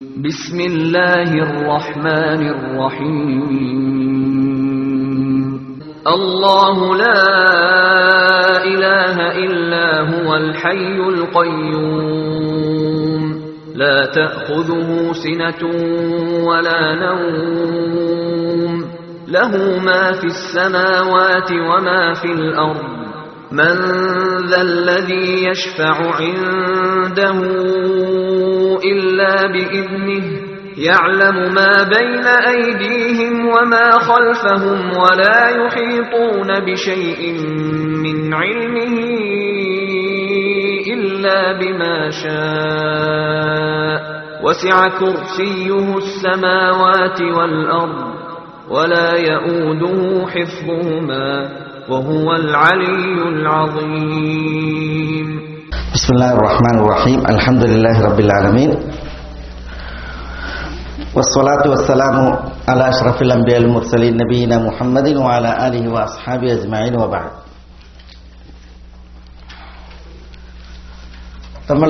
بسم الله الرحمن الرحيم الله لا إله إلا هو الحي القيوم لا تأخذه سنة ولا نوم له ما في السماوات وما في الأرض من ذا الذي يشفع عنده إلا بإذنه يعلم ما بين أيديهم وما خلفهم ولا يحيطون بشيء من علمه إلا بما شاء وسع كرسيه السماوات والأرض ولا يؤوده حفظهما وهو العلي العظيم بسم الله الرحمن الرحيم الحمد لله رب العالمين والصلاة والسلام على أشرف الأنبياء المرسلين نبينا محمد وعلى آله وأصحابه أجمعين وبعد നമ്മൾ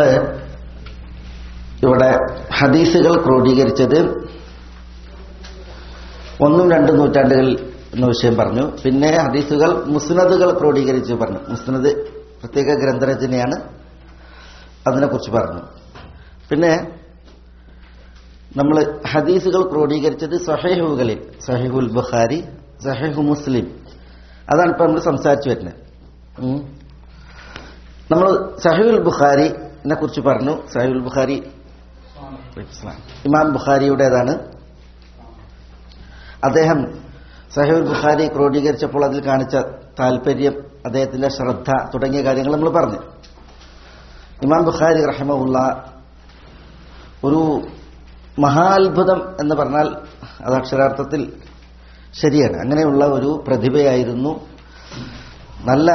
ഇവിടെ ഹദീസുകൾ ക്രോഡീകരിച്ചത് ഒന്നും രണ്ടും നൂറ്റാണ്ടുകൾ എന്ന വിഷയം പറഞ്ഞു പിന്നെ ഹദീസുകൾ മുസ്നദുകൾ ക്രോഡീകരിച്ച് പറഞ്ഞു മുസ്നദ് പ്രത്യേക ഗ്രന്ഥരചനയാണ് അതിനെക്കുറിച്ച് പറഞ്ഞു പിന്നെ നമ്മൾ ഹദീസുകൾ ക്രോഡീകരിച്ചത് സഹേഹുകളിൽ സഹേഹുൽ ബുഖാരി സഹേഹു മുസ്ലിം അതാണ് ഇപ്പം നമ്മൾ സംസാരിച്ചു വരുന്നത് നമ്മൾ സഹീൽ ബുഖാരിനെ കുറിച്ച് പറഞ്ഞു സഹീൽ ബുഖാരി ഇമാം ബുഖാരിയുടേതാണ് അദ്ദേഹം സഹീൽ ബുഖാരി ക്രോഡീകരിച്ചപ്പോൾ അതിൽ കാണിച്ച താല്പര്യം അദ്ദേഹത്തിന്റെ ശ്രദ്ധ തുടങ്ങിയ കാര്യങ്ങൾ നമ്മൾ പറഞ്ഞു ഇമാം ബുഖാരി റഹമുള്ള ഒരു മഹാത്ഭുതം എന്ന് പറഞ്ഞാൽ അത് അക്ഷരാർത്ഥത്തിൽ ശരിയാണ് അങ്ങനെയുള്ള ഒരു പ്രതിഭയായിരുന്നു നല്ല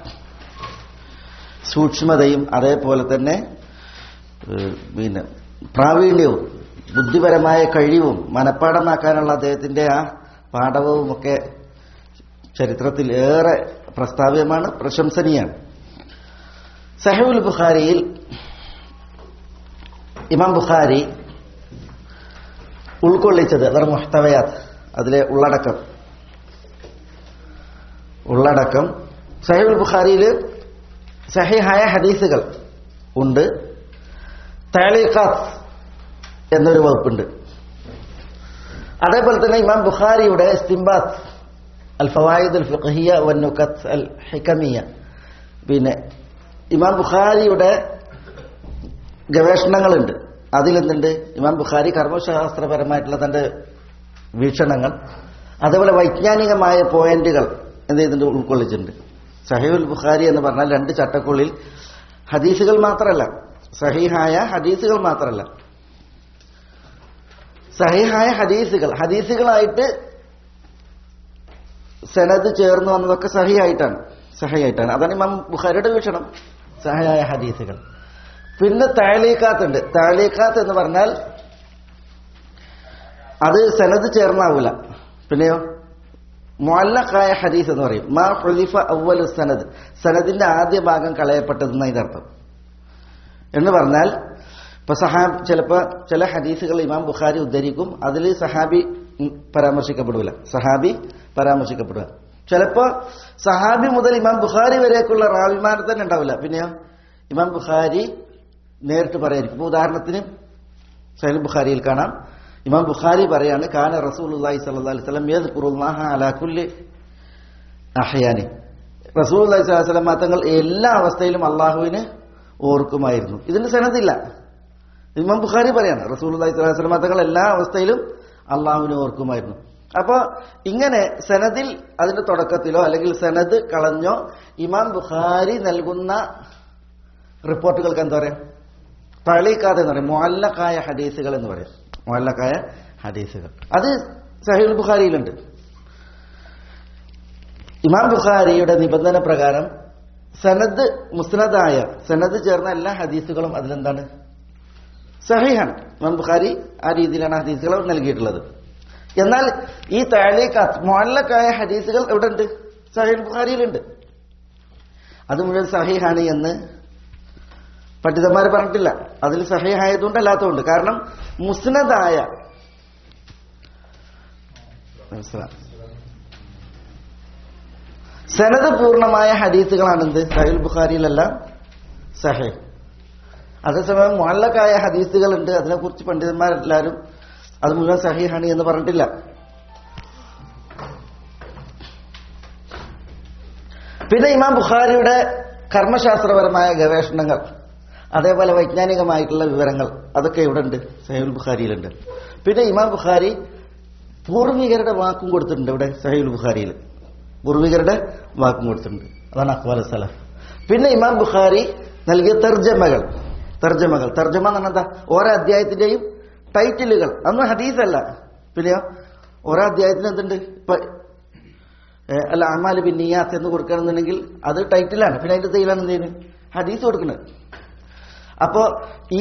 സൂക്ഷ്മതയും അതേപോലെ തന്നെ പിന്നെ പ്രാവീണ്യവും ബുദ്ധിപരമായ കഴിവും മനഃപ്പാടമാക്കാനുള്ള അദ്ദേഹത്തിന്റെ ആ പാഠവും ഒക്കെ ചരിത്രത്തിൽ ഏറെ പ്രസ്താവ്യമാണ് പ്രശംസനീയാണ് സഹബുൽ ബുഖാരിയിൽ ഇമാം ബുഖാരി ഉൾക്കൊള്ളിച്ചത് അതർ മുഹ്തവയാത്ത് അതിലെ ഉള്ളടക്കം ഉള്ളടക്കം സഹീബുൽ ബുഖാരിയിൽ സഹിഹായ ഹദീസുകൾ ഉണ്ട് താലിഖാത്ത് എന്നൊരു വകുപ്പുണ്ട് അതേപോലെ തന്നെ ഇമാം ബുഖാരിയുടെ ഇസ്തിംബാത്ത് അൽ ഫവായിദ് അൽ ഫിഖഹിയ വന്നുക്കത്ത് അൽ ഹിക്കമിയ പിന്നെ ഇമാം ബുഖാരിയുടെ ഗവേഷണങ്ങളുണ്ട് അതിലെന്തുണ്ട് ഇമാം ബുഖാരി കർമ്മശാസ്ത്രപരമായിട്ടുള്ള തന്റെ വീക്ഷണങ്ങൾ അതേപോലെ വൈജ്ഞാനികമായ പോയിന്റുകൾ എന്ത് ചെയ്തിട്ടുണ്ട് ഉൾക്കൊള്ളിച്ചിട്ടുണ്ട് സഹീഹുൽ ബുഖാരി എന്ന് പറഞ്ഞാൽ രണ്ട് ചട്ടക്കുള്ളിൽ ഹദീസുകൾ മാത്രമല്ല സഹീഹായ ഹദീസുകൾ മാത്രമല്ല സഹീഹായ ഹദീസുകൾ ഹദീസുകളായിട്ട് സനത് ചേർന്ന് വന്നതൊക്കെ സഹിയായിട്ടാണ് സഹിയായിട്ടാണ് അതാണ് ഇമാം ബുഖാരിയുടെ വീക്ഷണം സഹയായ ഹദീസുകൾ പിന്നെ താലീക്കാത്ത് ഉണ്ട് താലീക്കാത്ത് എന്ന് പറഞ്ഞാൽ അത് സനത് ചേർന്നാവൂല പിന്നെയോ മുഅല്ലഖായ ഹദീസ് എന്ന് പറയും മാ ഹുലിഫ അവലു സനദ് സനദിന്റെ ആദ്യ ഭാഗം കളയപ്പെട്ടതെന്ന ഇതിനർത്ഥം എന്ന് പറഞ്ഞാൽ ഇപ്പൊ സഹാബ് ചിലപ്പോ ചില ഹദീസുകൾ ഇമാം ബുഖാരി ഉദ്ധരിക്കും അതിൽ സഹാബി പരാമർശിക്കപ്പെടില്ല സഹാബി പരാമർശിക്കപ്പെടുക ചിലപ്പോ സഹാബി മുതൽ ഇമാം ബുഖാരി വരേക്കുള്ള റാവിമാർ തന്നെ ഉണ്ടാവില്ല പിന്നെയോ ഇമാം ബുഖാരി നേരിട്ട് പറയായിരിക്കും ഉദാഹരണത്തിന് സൈൽ ബുഖാരിയിൽ കാണാം ഇമാം ബുഖാരി പറയാണ് കാന റസൂലുള്ളാഹി സ്വല്ലല്ലാഹി അലൈഹി വസല്ലം യദ്കുറുല്ലാഹ അലാ കുല്ലി അഹ്യാനി റസൂലുള്ളാഹി സ്വല്ലല്ലാഹി അലൈഹി വസല്ലം തങ്ങൾ എല്ലാ അവസ്ഥയിലും അള്ളാഹുവിനെ ഓർക്കുമായിരുന്നു ഇതിന് സനദില്ല ഇമാം ബുഖാരി പറയാണ് റസൂലുള്ളാഹി സ്വല്ലല്ലാഹി അലൈഹി വസല്ലം തങ്ങൾ എല്ലാ അവസ്ഥയിലും അള്ളാഹുവിനെ ഓർക്കുമായിരുന്നു അപ്പോൾ ഇങ്ങനെ സനദിൽ അതിന്റെ തുടക്കത്തിലോ അല്ലെങ്കിൽ സനദ് കളഞ്ഞോ ഇമാം ബുഖാരി നൽകുന്ന റിപ്പോർട്ടുകൾക്ക് എന്താ പറയാ തളീക്കാതെ എന്ന് പറയും മുഅല്ലക്കായ ഹദീസുകൾ എന്ന് പറയും മുഅല്ലക്കായ ഹദീസുകൾ അത് സഹീൽ ബുഖാരിയിലുണ്ട് ഇമാം ബുഖാരിയുടെ നിബന്ധന പ്രകാരം സനദ് മുസ്നദായ സനദ് ചേർന്ന എല്ലാ ഹദീസുകളും അതിലെന്താണ് സഹിഹാണ് ഇമാം ബുഖാരി ആ രീതിയിലാണ് ഹദീസുകൾ നൽകിയിട്ടുള്ളത് എന്നാൽ ഈ താലീക്കാത്ത് മുഅല്ലക്കായ ഹദീസുകൾ എവിടെ ഉണ്ട് സഹീൽ ബുഖാരിയിലുണ്ട് അത് മുഴുവൻ സഹിഹാണ് എന്ന് പണ്ഡിതന്മാർ പറഞ്ഞിട്ടില്ല അതിൽ സഹിഹായതുകൊണ്ട് അല്ലാത്തതുകൊണ്ട് കാരണം മുസ്നദായ മനസ്സിലായി സനത് പൂർണ്ണമായ ഹദീസുകളാണ് എന്ത് സഹീൽ ബുഖാരിയിലല്ല സഹേ അതേസമയം മുഅല്ലക്കായ ഹദീസുകളുണ്ട് അതിനെക്കുറിച്ച് പണ്ഡിതന്മാരെല്ലാവരും അത് മുഴുവൻ സഹീഹാണ് എന്ന് പറഞ്ഞിട്ടില്ല പിന്നെ ഇമാം ബുഖാരിയുടെ കർമ്മശാസ്ത്രപരമായ ഗവേഷണങ്ങൾ അതേപോലെ വൈജ്ഞാനികമായിട്ടുള്ള വിവരങ്ങൾ അതൊക്കെ ഇവിടെ ഉണ്ട് സഹീൽ ബുഖാരിയിലുണ്ട് പിന്നെ ഇമാം ബുഖാരി പൂർവികരുടെ വാക്കും കൊടുത്തിട്ടുണ്ട് ഇവിടെ സഹീൽ ബുഖാരിയിൽ പൂർവികരുടെ വാക്കും കൊടുത്തിട്ടുണ്ട് അതാണ് അക്വാൽ സലഫ് പിന്നെ ഇമാം ബുഖാരി നൽകിയ തർജ്ജമകൾ തർജ്ജമകൾ തർജ്ജമ എന്ന് പറഞ്ഞാൽ എന്താ ഓരോ അധ്യായത്തിന്റെയും ടൈറ്റിലുകൾ അന്ന് ഹദീസല്ല പിന്നെയോ ഓരോ അധ്യായത്തിന് എന്തുണ്ട് ഇപ്പൊ ഏ, അല്ല അമാല് ബിൻ നിയാസ് എന്ന് കൊടുക്കണമെന്നുണ്ടെങ്കിൽ അത് ടൈറ്റിലാണ് പിന്നെ അതിന്റെ തൈലാണ് എന്ത് ചെയ്യുന്നത് ഹദീസ് കൊടുക്കുന്നത് അപ്പോ ഈ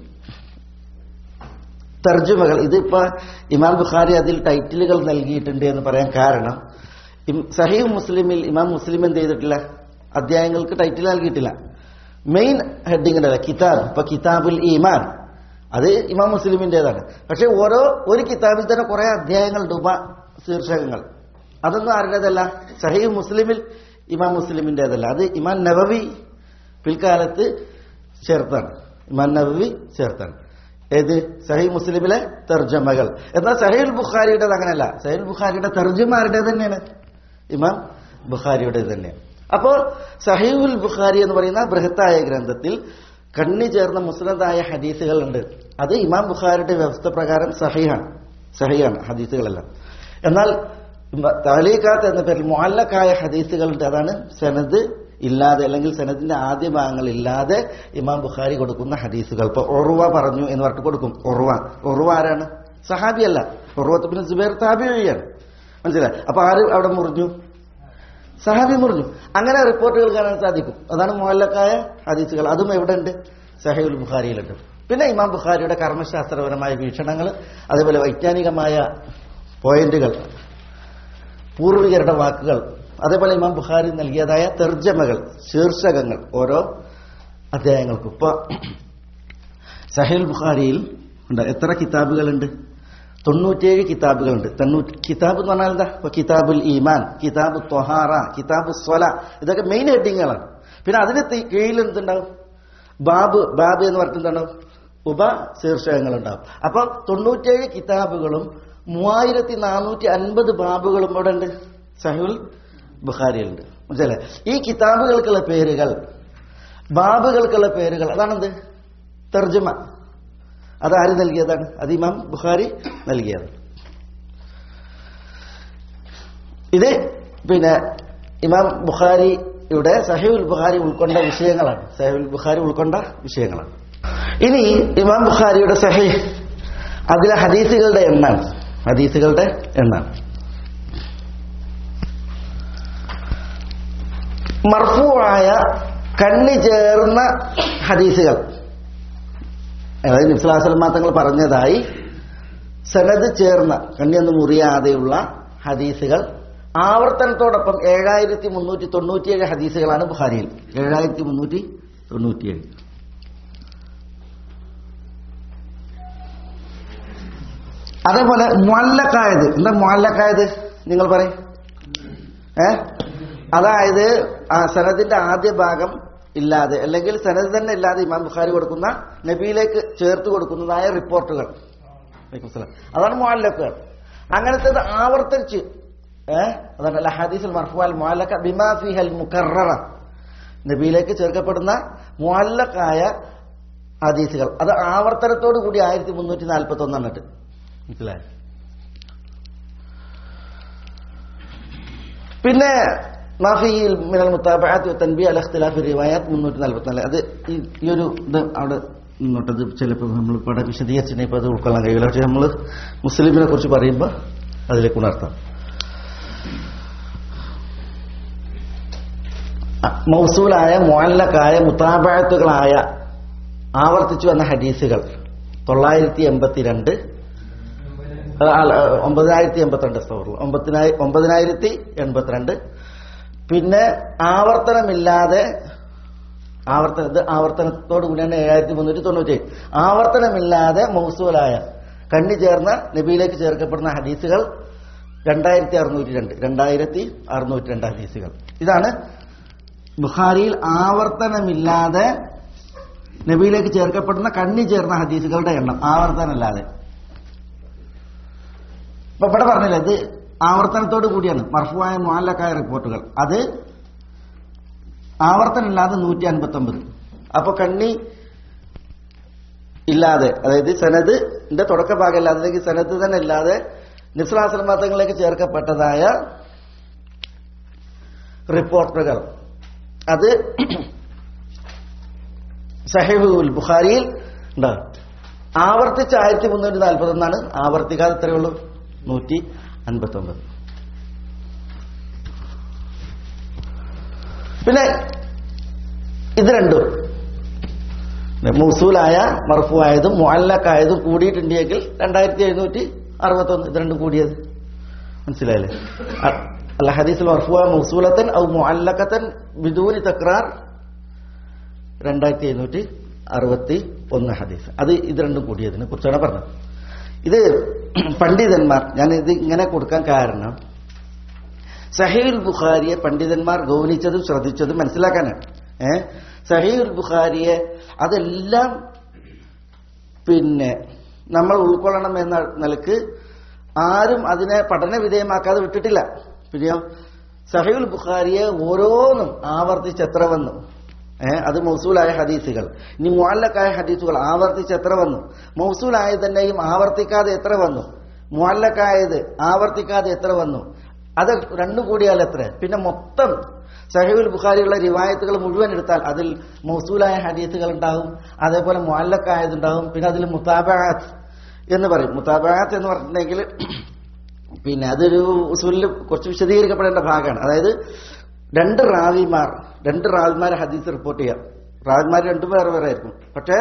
തർജ്ജമകൾ ഇതിപ്പോ ഇമാം ബുഖാരി അതിൽ ടൈറ്റിലുകൾ നൽകിയിട്ടുണ്ട് എന്ന് പറയാൻ കാരണം ഇം- സഹീഹ് മുസ്ലിമിൽ ഇമാം മുസ്ലിം എന്ത് ചെയ്തിട്ടില്ല അധ്യായങ്ങൾക്ക് ടൈറ്റിൽ നൽകിയിട്ടില്ല മെയിൻ ഹെഡിങ് ഉണ്ടല്ലോ കിതാബ് ഇപ്പൊ കിതാബുൽ ഈമാൻ അത് ഇമാം മുസ്ലിമിൻ്റെതാണ് പക്ഷെ ഓരോ ഒരു കിതാബിൽ തന്നെ കുറെ അധ്യായങ്ങളുണ്ട് ഉപ ശീർഷകങ്ങൾ അതൊന്നും ആരുടേതല്ല സഹീഹ് മുസ്ലിമിൽ ഇമാം മുസ്ലിമിൻ്റെതല്ല അത് ഇമാം നവവി പിൽക്കാലത്ത് ചേർത്താണ് ഇമാം നവവി ചേർത്താണ് ഏത് സഹീഹ് മുസ്ലിമിലെ തർജ്ജമകൾ എന്നാൽ സഹീൽ ബുഖാരിയുടേത് അങ്ങനെയല്ല സഹീൽ ബുഖാരിയുടെ തർജ്ജമ ആരുടെ തന്നെയാണ് ഇമാം ബുഖാരിയുടെ തന്നെയാണ് അപ്പോൾ സഹീഹുൽ ബുഖാരി എന്ന് പറയുന്ന ബൃഹത്തായ ഗ്രന്ഥത്തിൽ കണ്ണി ചേർന്ന മുസ്ലിദായ ഹദീസുകളുണ്ട് അത് ഇമാം ബുഖാരിയുടെ വ്യവസ്ഥ പ്രകാരം സഹിയാണ് സഹിയാണ് ഹദീസുകളെല്ലാം എന്നാൽ താലീഖാത്ത് എന്ന പേരിൽ മുഅല്ലക്കായ ഹദീസുകളുണ്ട് അതാണ് സനദ് ഇല്ലാതെ അല്ലെങ്കിൽ സനദിന്റെ ആദ്യ ഭാഗങ്ങൾ ഇല്ലാതെ ഇമാം ബുഖാരി കൊടുക്കുന്ന ഹദീസുകൾ ഇപ്പൊ ഒറുവ പറഞ്ഞു എന്ന് പറഞ്ഞിട്ട് കൊടുക്കും ഒറുവ ഒറുവ ആരാണ് സഹാബിയല്ല ഒറുവത്ത് സുബൈർ താബിയാണ് മനസ്സിലായി അപ്പൊ ആര് അവിടെ മുറിഞ്ഞു സഹാബി മുറിഞ്ഞു അങ്ങനെ റിപ്പോർട്ടുകൾ കാണാൻ സാധിക്കും അതാണ് മുഹല്ലക്കായ ഹദീസുകൾ അതും എവിടെ ഉണ്ട് സഹീൽ ബുഖാരിയിലുണ്ട് പിന്നെ ഇമാം ബുഖാരിയുടെ കർമ്മശാസ്ത്രപരമായ വീക്ഷണങ്ങൾ അതേപോലെ വൈജ്ഞാനികമായ പോയിന്റുകൾ പൂർവികരുടെ വാക്കുകൾ അതേപോലെ ഇമാം ബുഖാരി നൽകിയതായ തെർജമകൾ ശീർഷകങ്ങൾ ഓരോ അധ്യായങ്ങൾക്കും ഇപ്പൊ സഹീൽ ബുഖാരിയിൽ ഉണ്ട് എത്ര കിതാബുകളുണ്ട് തൊണ്ണൂറ്റിയേഴ് കിതാബുകളുണ്ട് തൊണ്ണൂറ്റി കിതാബ് എന്ന് പറഞ്ഞാൽ എന്താ ഇപ്പൊ കിതാബുൽ ഈമാൻ കിതാബ് ത്വഹാറ കിതാബ് സ്വല ഇതൊക്കെ മെയിൻ ഹെഡിങ്ങുകളാണ് പിന്നെ അതിന് തി- കീഴിൽ എന്തുണ്ടാവും ബാബ് ബാബ് എന്ന് പറഞ്ഞിട്ട് എന്തുണ്ടാവും ഉപ ശീർഷകങ്ങൾ ഉണ്ടാവും അപ്പൊ തൊണ്ണൂറ്റിയേഴ് കിതാബുകളും മൂവായിരത്തി നാനൂറ്റി അൻപത് ബാബുകളും ഇവിടെ ഉണ്ട് സഹുൽ ബുഖാരിയിലുണ്ട് മനസ്സിലെ ഈ കിതാബുകൾക്കുള്ള പേരുകൾ ബാബുകൾക്കുള്ള പേരുകൾ അതാണെന്ത് തർജ്ജമ അത് ആര് നൽകിയതാണ് അത് ഇമാം ബുഖാരി നൽകിയത് ഇത് പിന്നെ ഇമാം ബുഖാരിയുടെ സഹീബുൽ ബുഖാരി ഉൾക്കൊണ്ട വിഷയങ്ങളാണ് സഹീബുൽ ബുഖാരി ഉൾക്കൊണ്ട വിഷയങ്ങളാണ് ഇനി ഇമാം ബുഖാരിയുടെ സഹീഹ് അതിലെ ഹദീസുകളുടെ എണ്ണാണ് ഹദീസുകളുടെ എണ്ണാണ് മർഫുവായ കണ്ണി ചേർന്ന ഹദീസുകൾ അതായത് നിസ്ലാസൽ തങ്ങൾ പറഞ്ഞതായി സനത് ചേർന്ന കണ്ണിയൊന്നും മുറിയാതെയുള്ള ഹദീസുകൾ ആവർത്തനത്തോടൊപ്പം ഏഴായിരത്തി മുന്നൂറ്റി തൊണ്ണൂറ്റിയേഴ് ഹദീസുകളാണ് ബുഖാരിയിൽ ഏഴായിരത്തി മുന്നൂറ്റി തൊണ്ണൂറ്റിയേഴ് അതേപോലെ മുല്ലക്കായത് എന്താ മുല്ലക്കായത് നിങ്ങൾ പറയും ഏ അതായത് ആ സനദിന്റെ ആദ്യ ഭാഗം ഇല്ലാതെ അല്ലെങ്കിൽ സനദ് തന്നെ ഇല്ലാതെ ഇമാം ബുഖാരി കൊടുക്കുന്ന നബിയിലേക്ക് ചേർത്ത് കൊടുക്കുന്നതായ റിപ്പോർട്ടുകൾ വലൈക്കും സലാം. അതാണ് മുഅല്ലക്കുകൾ അങ്ങനത്തേത് ആവർത്തിച്ച് ഏഹ് അതാണ് അല്ല ഹദീസുൽ മർഫുഅൽ മുഅല്ലക ബിമാ ഫിഹൽ മുകററ നബിയിലേക്ക് ചേർക്കപ്പെടുന്ന മുഅല്ലക്കായ ഹദീസുകൾ അത് ആവർത്തനത്തോടു കൂടി ആയിരത്തി മുന്നൂറ്റി നാൽപ്പത്തി ഒന്നെണ്ണിട്ട് മനസ്സിലായോ പിന്നെ മാഫിയിൽ മിനൽ മുത്താബഅത്ത് തൻബി അൽ ഇഖ്തിലാഫ് റിവായാത്ത് മുന്നൂറ്റി നാൽപ്പത്തിനാല് അത് ഈ- ഈ ഒരു ഇത് അവിടെ നിന്നോട്ടത് ചിലപ്പോൾ നമ്മൾ ഇവിടെ വിശദീകരിച്ചിട്ട് ഇപ്പോൾ അത് ഉൾക്കൊള്ളാൻ കഴിയില്ല പക്ഷെ നമ്മൾ മുസ്ലിമിനെ കുറിച്ച് പറയുമ്പോൾ അതിലേക്ക് ഉണർത്താം അ- മൗസൂലായ മുഅല്ലക്കായ മുത്താബഅത്തുകളായ ആവർത്തിച്ചു വന്ന ഹദീസുകൾ തൊള്ളായിരത്തി എൺപത്തിരണ്ട് ഒമ്പതിനായിരത്തി എൺപത്തിരണ്ട് സ്റ്റോറിൽ ഒമ്പതിനായി ഒമ്പതിനായിരത്തി എൺപത്തിരണ്ട് പിന്നെ ആവർത്തനമില്ലാതെ ആവർത്തന ഇത് ആവർത്തനത്തോട് കൂടിയാണ് ഏഴായിരത്തി മുന്നൂറ്റി തൊണ്ണൂറ്റി ആവർത്തനമില്ലാതെ മൗസൂലായ കണ്ണി ചേർന്ന നബിയിലേക്ക് ചേർക്കപ്പെടുന്ന ഹദീസുകൾ രണ്ടായിരത്തി അറുന്നൂറ്റി രണ്ട് രണ്ടായിരത്തി അറുന്നൂറ്റി രണ്ട് ഹദീസുകൾ ഇതാണ് ബുഖാരിയിൽ ആവർത്തനമില്ലാതെ നബിയിലേക്ക് ചേർക്കപ്പെടുന്ന കണ്ണി ചേർന്ന ഹദീസുകളുടെ എണ്ണം ആവർത്തനമില്ലാതെ ഇപ്പൊ ഇവിടെ പറഞ്ഞില്ല ഇത് ആവർത്തനത്തോട് കൂടിയാണ് മർഫുവായ മുഅല്ലക്കായ റിപ്പോർട്ടുകൾ അത് ആവർത്തനമില്ലാതെ നൂറ്റി അൻപത്തി ഒമ്പത് അപ്പൊ കണ്ണി ഇല്ലാതെ അതായത് സനദിന്റെ തുടക്ക ഭാഗമില്ലാതെ അല്ലെങ്കിൽ സനദ് തന്നെ ഇല്ലാതെ നിസ്ലാശ്രമത്തങ്ങളിലേക്ക് ചേർക്കപ്പെട്ടതായ റിപ്പോർട്ടുകൾ അത് സഹീബുൽ ബുഖാരിയിൽ ഉണ്ടാകും ആവർത്തിച്ച് ആയിരത്തി മുന്നൂറ്റി നാൽപ്പത്തി ഒന്നാണ് ആവർത്തിക്കാതെ എത്രയുള്ളൂ നൂറ്റി അൻപത്തി ഒമ്പത് പിന്നെ ഇത് രണ്ടും മൂസൂലായ മർഫുവായതും മുഅല്ലക്കായതും കൂടിയിട്ടുണ്ടെങ്കിൽ രണ്ടായിരത്തി എഴുന്നൂറ്റി അറുപത്തി ഒന്ന് ഇത് രണ്ടും കൂടിയത് മനസ്സിലായില്ലേ അ- അല്ല ഹദീസിൽ മർഫുവ മൗസൂലത്തൻ ഔ മുഅല്ലക്കത്തൻ ബിദൂനി തക്രാർ രണ്ടായിരത്തി എഴുന്നൂറ്റി അറുപത്തി ഒന്ന് ഹദീസ് അത് ഇത് രണ്ടും കൂടിയതിനെ കുറിച്ചാണ് പറഞ്ഞത് ഇത് പണ്ഡിതന്മാർ ഞാൻ ഇത് ഇങ്ങനെ കൊടുക്കാൻ കാരണം സഹീൽ ബുഖാരിയെ പണ്ഡിതന്മാർ ഗൗനിച്ചതും ശ്രദ്ധിച്ചതും മനസ്സിലാക്കാനാണ് ഏ സഹീൽ ബുഖാരിയെ അതെല്ലാം പിന്നെ നമ്മൾ ഉൾക്കൊള്ളണം എന്ന നിലക്ക് ആരും അതിനെ പഠന വിധേയമാക്കാതെ വിട്ടിട്ടില്ല പിന്നെയോ സഹീൽ ബുഖാരിയെ ഓരോന്നും ആവർത്തിച്ച് എത്ര വന്നു ഏ അത് മൗസൂലായ ഹദീസുകൾ ഇനി മുഅല്ലക്കായ ഹദീസുകൾ ആവർത്തിച്ച് എത്ര വന്നു മൗസൂലായത് തന്നെയും ആവർത്തിക്കാതെ എത്ര വന്നു മുഅല്ലക്കായത് ആവർത്തിക്കാതെ എത്ര വന്നു അത് രണ്ടും കൂടിയാൽ എത്ര പിന്നെ മൊത്തം സഹീൽ ബുഖാരിയുള്ള റിവായത്തുകൾ മുഴുവൻ എടുത്താൽ അതിൽ മൗസൂലായ ഹദീസുകൾ ഉണ്ടാവും അതേപോലെ മുഅല്ലക്കായതുണ്ടാവും പിന്നെ അതിൽ മുത്താബാത്ത് എന്ന് പറയും മുത്താബാത്ത് എന്ന് പറഞ്ഞിട്ടുണ്ടെങ്കിൽ പിന്നെ അതൊരു ഉസൂലിൽ കുറച്ച് വിശദീകരിക്കപ്പെടേണ്ട ഭാഗമാണ് അതായത് രണ്ട് റാവിമാർ രണ്ട് റാവിമാരെ ഹദീസ് റിപ്പോർട്ട് ചെയ്യാം റാവിമാർ രണ്ടും വേറെ വേറെ ആയിരിക്കും പക്ഷേ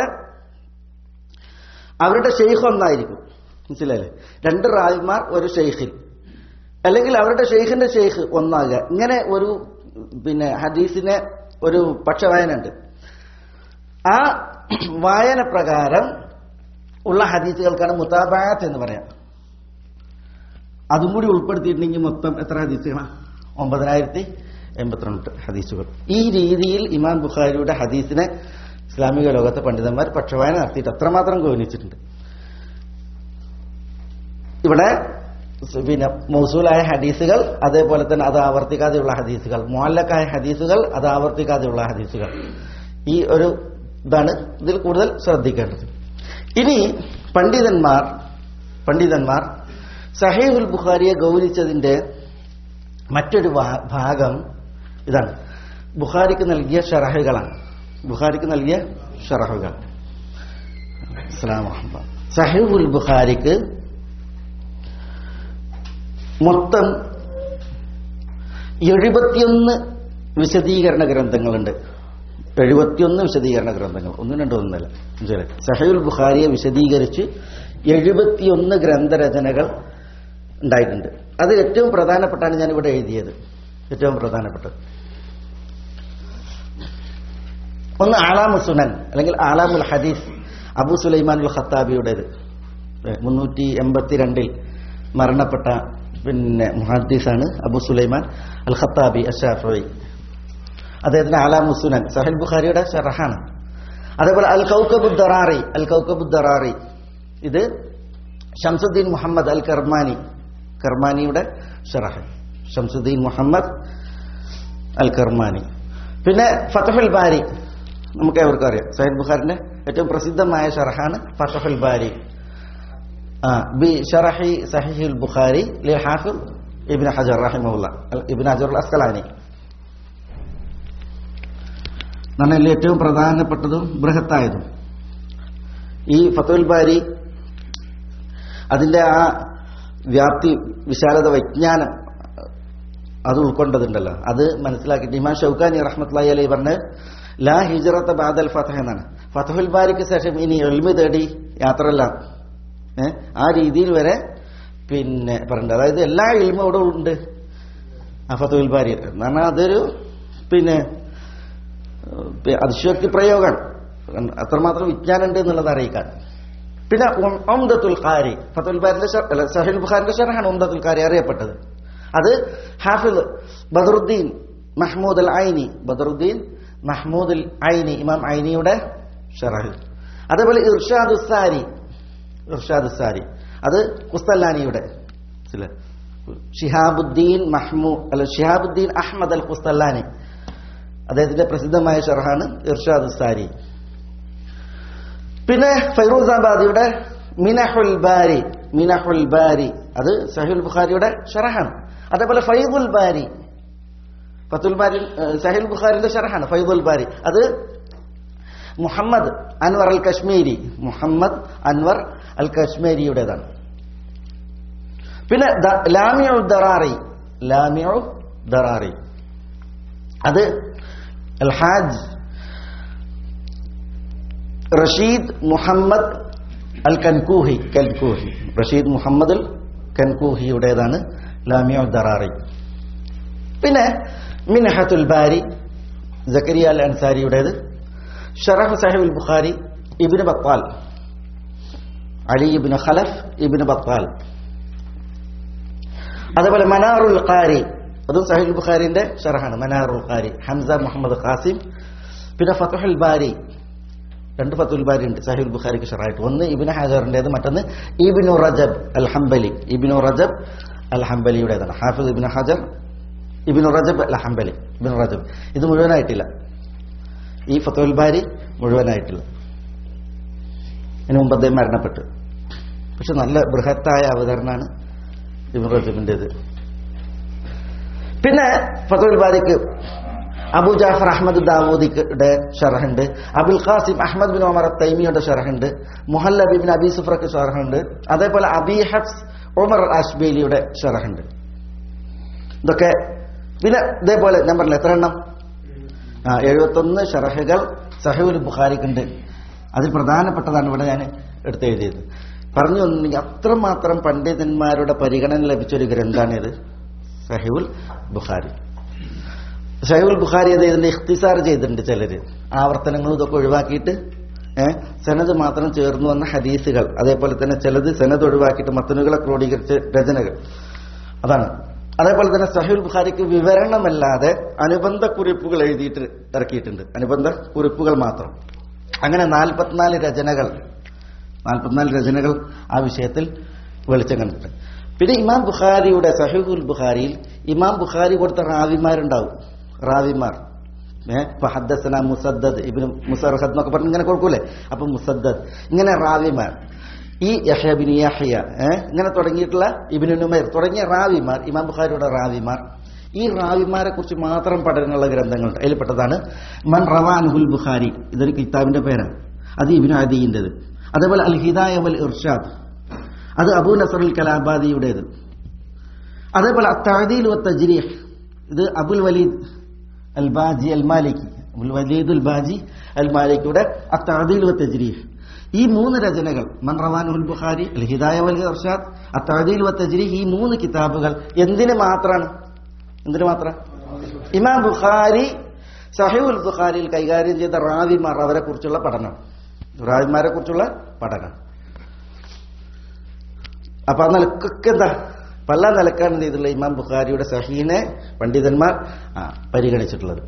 അവരുടെ ഷെയ്ഖ് ഒന്നായിരിക്കും മനസ്സിലായില്ലേ രണ്ട് റാവിമാർ ഒരു ഷെയ്ഖിൽ അല്ലെങ്കിൽ അവരുടെ ഷെയ്ഖിന്റെ ഷെയ്ഖ് ഒന്നാകുക ഇങ്ങനെ ഒരു പിന്നെ ഹദീസിനെ ഒരു പക്ഷവായന ഉണ്ട് ആ വായന പ്രകാരം ഉള്ള ഹദീസുകൾക്കാണ് മുത്താബാത്ത് എന്ന് പറയാം അതും കൂടി ഉൾപ്പെടുത്തിയിട്ടുണ്ടെങ്കിൽ മൊത്തം എത്ര ഹദീസുകളാണ് ഒമ്പതിനായിരത്തി എൺപത്തിരണ്ട് ഹദീസുകൾ ഈ രീതിയിൽ ഇമാം ബുഖാരിയുടെ ഹദീസിനെ ഇസ്ലാമിക ലോകത്തെ പണ്ഡിതന്മാർ പക്ഷവായന നടത്തിയിട്ട് അത്രമാത്രം ഗൗനിച്ചിട്ടുണ്ട് ഇവിടെ പിന്നെ മൗസൂലായ ഹദീസുകൾ അതേപോലെ തന്നെ അത് ആവർത്തിക്കാതെയുള്ള ഹദീസുകൾ മുഅല്ലക്കായ ഹദീസുകൾ അത് ആവർത്തിക്കാതെയുള്ള ഹദീസുകൾ ഈ ഒരു ഇതാണ് ഇതിൽ കൂടുതൽ ശ്രദ്ധിക്കേണ്ടത് ഇനി പണ്ഡിതന്മാർ പണ്ഡിതന്മാർ സഹീഹുൽ ബുഖാരിയെ ഗൗനിച്ചതിന്റെ മറ്റൊരു ഭാ- ഭാഗം ഇതാണ് ബുഖാരിക്ക് നൽകിയ ഷറഹുകളാണ് ബുഖാരിക്ക് നൽകിയ ഷറഹുകൾ അസ്സലാമു അലൈക്കും. സഹീഹുൽ ബുഖാരിക്ക് മൊത്തം എഴുപത്തിയൊന്ന് വിശദീകരണ ഗ്രന്ഥങ്ങളുണ്ട് എഴുപത്തിയൊന്ന് വിശദീകരണ ഗ്രന്ഥങ്ങൾ ഒന്നും രണ്ടോ ഒന്നല്ല മനസ്സിലായി സഹയുൽ ബുഖാരിയെ വിശദീകരിച്ച് എഴുപത്തിയൊന്ന് ഗ്രന്ഥരചനകൾ ഉണ്ടായിട്ടുണ്ട് അത് ഏറ്റവും പ്രധാനപ്പെട്ടാണ് ഞാൻ ഇവിടെ എഴുതിയത് ഏറ്റവും പ്രധാനപ്പെട്ടത് ഒന്ന് ആലാമു സുനൻ അല്ലെങ്കിൽ ആലാമുൽ ഹദീസ് അബു സുലൈമാനുൽ ഖത്താബിയുടേത് മുന്നൂറ്റി എൺപത്തിരണ്ടിൽ മരണപ്പെട്ട പിന്നെ മുഹദ്ദീസാണ് അബു സുലൈമാൻ അൽ ഖത്താബി അഷാഫി അദ്ദേഹത്തിന്റെ ആലാമു സുനൻ സഹൽ ബുഖാരിയുടെ ഷറഹാണ് അതേപോലെ അൽ കൗക്കബു ദറാറി അൽ കൗക്കബു ദറാറി ഇത് ഷംസുദ്ദീൻ മുഹമ്മദ് അൽ കർമാനി കർമാനിയുടെ ഷറഹ് ഷംസുദ്ദീൻ മുഹമ്മദ് അൽ കർമാനി പിന്നെ ഫതഹുൽ ബാരി നമുക്ക് ഏവർക്കും അറിയാം സയ്യിദ് ബുഖാരിന്റെ ഏറ്റവും പ്രസിദ്ധമായ ഷറഹാണ് ഫതഹുൽ ബാരി ആ ബി ഷറഹി സഹിഹുൽ ബുഖാരി ലി ഹാഫിദ് ഇബ്നു ഹജർ റഹിമഹുല്ല ഇബ്നു ഹജർ അൽ അസ്കലാനി എന്നാൽ ഏറ്റവും പ്രധാനപ്പെട്ടതും ബൃഹത്തായതും ഈ ഫത്തുൽ ബാരി അതിന്റെ ആ വ്യാപ്തി വിശാലത വിജ്ഞാനം അത് ഉൾക്കൊണ്ടതുണ്ടല്ലോ അത് മനസ്സിലാക്കിയിട്ട് ഇമാം ഷൗക്കാനി റഹ്മത്ലായി അലൈ പറഞ്ഞ് ലാ ഹിജറത്ത് ബാദൽ ഫതഹ് എന്നാണ് ഫതഹുൽ ബാരിക്ക് ശേഷം ഇനി എളിമ തേടി യാത്രയെല്ലാം ഏ, ആ രീതിയിൽ വരെ പിന്നെ പറഞ്ഞിട്ടുണ്ട് അതായത് എല്ലാ ഇൽമും ഇവിടെ ഉണ്ട് ആ ഫതഹുൽ ബാരി എന്ന് പറഞ്ഞാൽ അതൊരു പിന്നെ ഏഹ്, അതിശയോക്തി പ്രയോഗമാണ് അത്രമാത്രം വിജ്ഞാനം ഉണ്ട് എന്നുള്ളത് അറിയിക്കാൻ പിന്നെ ഉം- ഉംദത്തുൽ ഖാരി ഫത്തുൽ ബാരിന്റെ ഷർ- അല്ല, സഹീൽ ബുഖാരിന്റെ ഷറഹാണ് ഉംദത്തുൽ ഖാരി അറിയപ്പെട്ടത് അത് ഹാഫിദ് ബദറുദ്ദീൻ മഹ്മൂദ് അൽ ഐനി ബദറുദ്ദീൻ മഹ്മൂദ് അൽ ഐനി ഇമാം ഐനിയുടെ ഷറഹ് അതേപോലെ ഇർഷാദ് സാരി ഇർഷാദ് സാരി അത് കുസ്തല്ലാനിയുടെ ചില ഷിഹാബുദ്ദീൻ മഹ്മൂ അല്ല ഷിഹാബുദ്ദീൻ അഹമ്മദ് അൽ കുസ്തല്ലാനി അദ്ദേഹത്തിന്റെ പ്രസിദ്ധമായ ഷർഹാണ് ഇർഷാദ് സാരി പിന്നെ ഫൈറൂസാബാദിയുടെ മിനഹുൽ ബാരി മിനഹുൽ ബാരി അത് സഹിൽ ബുഖാരിയുടെ ഷറഹാണ് അതേപോലെ ഫൈദുൽ ബാരി ഫത്തുൽ ബാരി ഏഹ്, സഹിൽ ബുഖാരിന്റെ ഷറഹാണ് ഫൈദുൽ ബാരി അത് മുഹമ്മദ് അൻവർ അൽ കശ്മീരി മുഹമ്മദ് അൻവർ അൽ കശ്മീരിയുടേതാണ് പിന്നെ ദ- ലാമിഉ ദറാറി ലാമിഉ ദറാറി അത് അൽ ഹാജ് റഷീദ് മുഹമ്മദ് അൽ കൻകൂഹി കൻകൂഹി റഷീദ് മുഹമ്മദ് അൽ കൻകൂഹിയുടേതാണ് ലാമിഉ ദറാറി പിന്നെ മിനഹത്തുൽ ബാരി ജക്കരിയ അൽ അൻസാരിയുടേത് ഷറഫ് സാഹിബുൽ ബുഖാരി ഇബിന് ബത്താൽ അലി ഇബിന് ഖലഫ് ഇബിന് ബത്താൽ അതേപോലെ മനാറുൽ ഖാരി അതും സഹിൽ ബുഖാരിന്റെ ഷറഹാണ് മനാറുൽ ഖാരി ഹംസ മുഹമ്മദ് ഖാസിം പിന്നെ ഫത്തുഹുൽ ബാരി രണ്ട് ഫത്തുൽ ബാരി ഉണ്ട് സഹിൽ ബുഖാരിക്ക് ഷറായിട്ട് ഒന്ന് ഇബിന് ഹജറിന്റേത് മറ്റൊന്ന് ഇബിനു റജബ് അൽ ഹംബലി ഇബിനു റജബ് അൽ ഹംബലിയുടേതാണ് ഹാഫിദ് ഇബിന് ഹജർ ഇബിനു റജബ് അൽ ഹംബലി ഇബിനു റജബ് ഇത് മുഴുവനായിട്ടില്ല ഈ ഫത്തുൽ ബാരി മുഴുവനായിട്ടില്ല ഇതിനു മുമ്പ് അദ്ദേഹം മരണപ്പെട്ടു പക്ഷെ നല്ല ബൃഹത്തായ അവതരണമാണ് ഇബിൻ റജബിൻ്റെത് പിന്നെ ഫത്തുൽ ബാരിക്ക് അബു ജാഫർ അഹമ്മദ് ദാവൂദിയുടെ ഷറഹുണ്ട് Abul Qasim Ahmad bin Omar തൈമിയുടെ ഷറഹുണ്ട് മുഹല്ലബ് ബിൻ അബി സുഫ്രക്ക് ഷറഹുണ്ട് അതേപോലെ അബി ഹഫ്സ് ഉമർ അഷ്ബേലിയുടെ ഷറഹുണ്ട് ഇതൊക്കെ പിന്നെ ഇതേപോലെ ഞാൻ പറഞ്ഞില്ല എത്ര എണ്ണം ആ എഴുപത്തൊന്ന് ഷറഹുകൾ സഹീൽ ബുഖാരിക്കുണ്ട് അതിൽ പ്രധാനപ്പെട്ടതാണ് ഇവിടെ ഞാൻ എടുത്തെഴുതിയത് പറഞ്ഞു വന്നിട്ടുണ്ടെങ്കിൽ അത്രമാത്രം പണ്ഡിതന്മാരുടെ പരിഗണന ലഭിച്ച ഒരു ഗ്രന്ഥാണിത് സഹീൽ ബുഖാരി ഷഹീൽ ബുഖാരി അത് ഇതിന്റെ ഇഖ്തിസാർ ചെയ്തിട്ടുണ്ട് ചിലര് ആവർത്തനങ്ങളും ഇതൊക്കെ ഒഴിവാക്കിയിട്ട് ഏഹ് സനത് മാത്രം ചേർന്ന് വന്ന ഹദീസുകൾ അതേപോലെ തന്നെ ചിലത് സനത് ഒഴിവാക്കിയിട്ട് മത്തനുകളെ ക്രോഡീകരിച്ച രചനകൾ അതാണ് അതേപോലെ തന്നെ സഹീൽ ബുഖാരിക്ക് വിവരണമല്ലാതെ അനുബന്ധ കുറിപ്പുകൾ എഴുതിയിട്ട് ഇറക്കിയിട്ടുണ്ട് അനുബന്ധ കുറിപ്പുകൾ മാത്രം അങ്ങനെ നാൽപ്പത്തിനാല് രചനകൾ നാൽപ്പത്തിനാല് രചനകൾ ആ വിഷയത്തിൽ വെളിച്ചം കണ്ടിട്ടുണ്ട് പിന്നെ ഇമാം ബുഖാരിയുടെ സഹീഹുൽ ബുഖാരിയിൽ ഇമാം ബുഖാരി കൊടുത്ത റാവിമാരുണ്ടാവും റാവിമാർ ഏഹ് ഇപ്പൊ ഹദ്ദസന മുസദ്ദദ് ഇബിന് മുസർഹദ് എന്നൊക്കെ പറഞ്ഞ് ഇങ്ങനെ കൊടുക്കൂലേ അപ്പൊ മുസദ്ദദ് ഇങ്ങനെ റാവിമാർ ഈ യഹ്യ ബിൻ യഹ്യ ഏഹ് ഇങ്ങനെ തുടങ്ങിയിട്ടുള്ള ഇബിനു നുമൈർ തുടങ്ങിയ റാവിമാർ ഇമാം ബുഖാരിയുടെ റാവിമാർ ഈ റാവിമാരെ കുറിച്ച് മാത്രം പഠനമുള്ള ഗ്രന്ഥങ്ങളുണ്ട് അതിൽപ്പെട്ടതാണ് മൻ റവാൻഹുൽ ബുഖാരി ഇതൊരു കിതാബിന്റെ പേരാണ് അത് ഇബിനു അദീന്റേത് അതേപോലെ അൽ ഹിദായ വൽ ഇർഷാദ് അത് അബൂ നസറുൽ കലാബാദിയുടേത് അതേപോലെ അത്താദീൽ വ തജ്രീഹ് ഇത് അബുൽ വലീദ് അൽ ബാജി അൽ മാലിക്കി അബുൽ വലീദ് അൽ ബാജി അൽ മാലിക്കിയുടെ അത്താദീൽ വ തജ്രീഹ് ഈ മൂന്ന് രചനകൾ മൻ റവാനുൽ ബുഖാരി അൽ ഹിദായ വൽ ഇർഷാദ് അത്താദീൽ വ തജ്രീഹ് ഈ മൂന്ന് കിതാബുകൾ എന്തിന് മാത്രമാണ് എന്തിനു മാത്രം ഇമാം ബുഖാരി സഹീഉൽ ബുഖാരിയിൽ കൈകാര്യം ചെയ്ത റാവിമാർ അവരെ കുറിച്ചുള്ള പഠനം റാവിമാരെ കുറിച്ചുള്ള പഠനം അപ്പൊ ആ നിലക്കൊക്കെ എന്താ പല നിലക്കാണ് എന്ത് ചെയ്തിട്ടുള്ള ഇമാം ബുഖാരിയുടെ സഹീനെ പണ്ഡിതന്മാർ ആ, പരിഗണിച്ചിട്ടുള്ളത്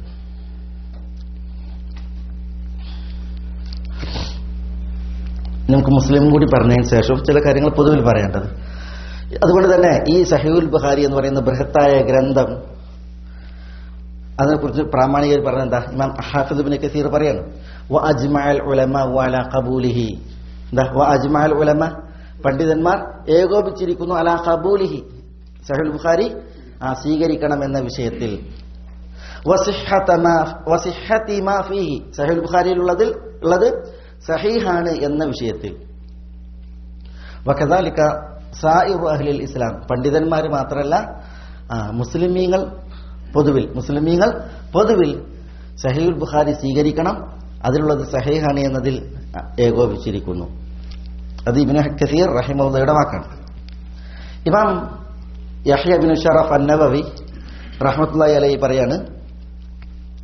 നമുക്ക് മുസ്ലിം കൂടി പറഞ്ഞതിന് ശേഷം ചില കാര്യങ്ങൾ പൊതുവിൽ പറയേണ്ടത് അതുകൊണ്ട് തന്നെ ഈ സഹീഉൽ ബുഖാരി എന്ന് പറയുന്ന ബൃഹത്തായ ഗ്രന്ഥം അതിനെക്കുറിച്ച് പ്രാമാണികർ പറഞ്ഞ എന്താ ഇമാം ഹാഫിദ് ബിൻ കസീർ പറയാണ് വ അജ്മഅൽ ഉലമ വഅല ഖബൂലിഹി എന്താ വ അജ്മഅൽ ഉലമ പണ്ഡിതന്മാർ ഏകോപിച്ചിരിക്കുന്നു അലാ ഖബൂലിഹി സഹീൽ ബുഖാരി ആ സ്വീകരിക്കണം എന്ന വിഷയത്തിൽ വസിഹ്ഹത മാ- വസിഹ്ഹതി മാ ഫീഹി സഹീൽ ബുഖാരിയിലുള്ളതിൽ ഉള്ളത് സഹീഹാണ് എന്ന വിഷയത്തിൽ വകദാലിക സായിറു അഹ്ലിൽ ഇസ്ലാം പണ്ഡിതന്മാർ മാത്രമല്ല ആ, മുസ്ലിമീങ്ങൾ പൊതുവിൽ മുസ്ലിമീങ്ങൾ പൊതുവിൽ സഹീൽ ബുഖാരി സ്വീകരിക്കണം അതിലുള്ളത് സഹീഹാണ് എന്നതിൽ ഏകോപിച്ചിരിക്കുന്നു അത് ഇബിന് കസീർ റഹിമുള്ളയുടെ വാക്കാണ് ഇമാം യഹ്യ ബിൻ ഷറഫ് അന്നബവി റഹ്മത്തുള്ളി അലൈ പറയാണ്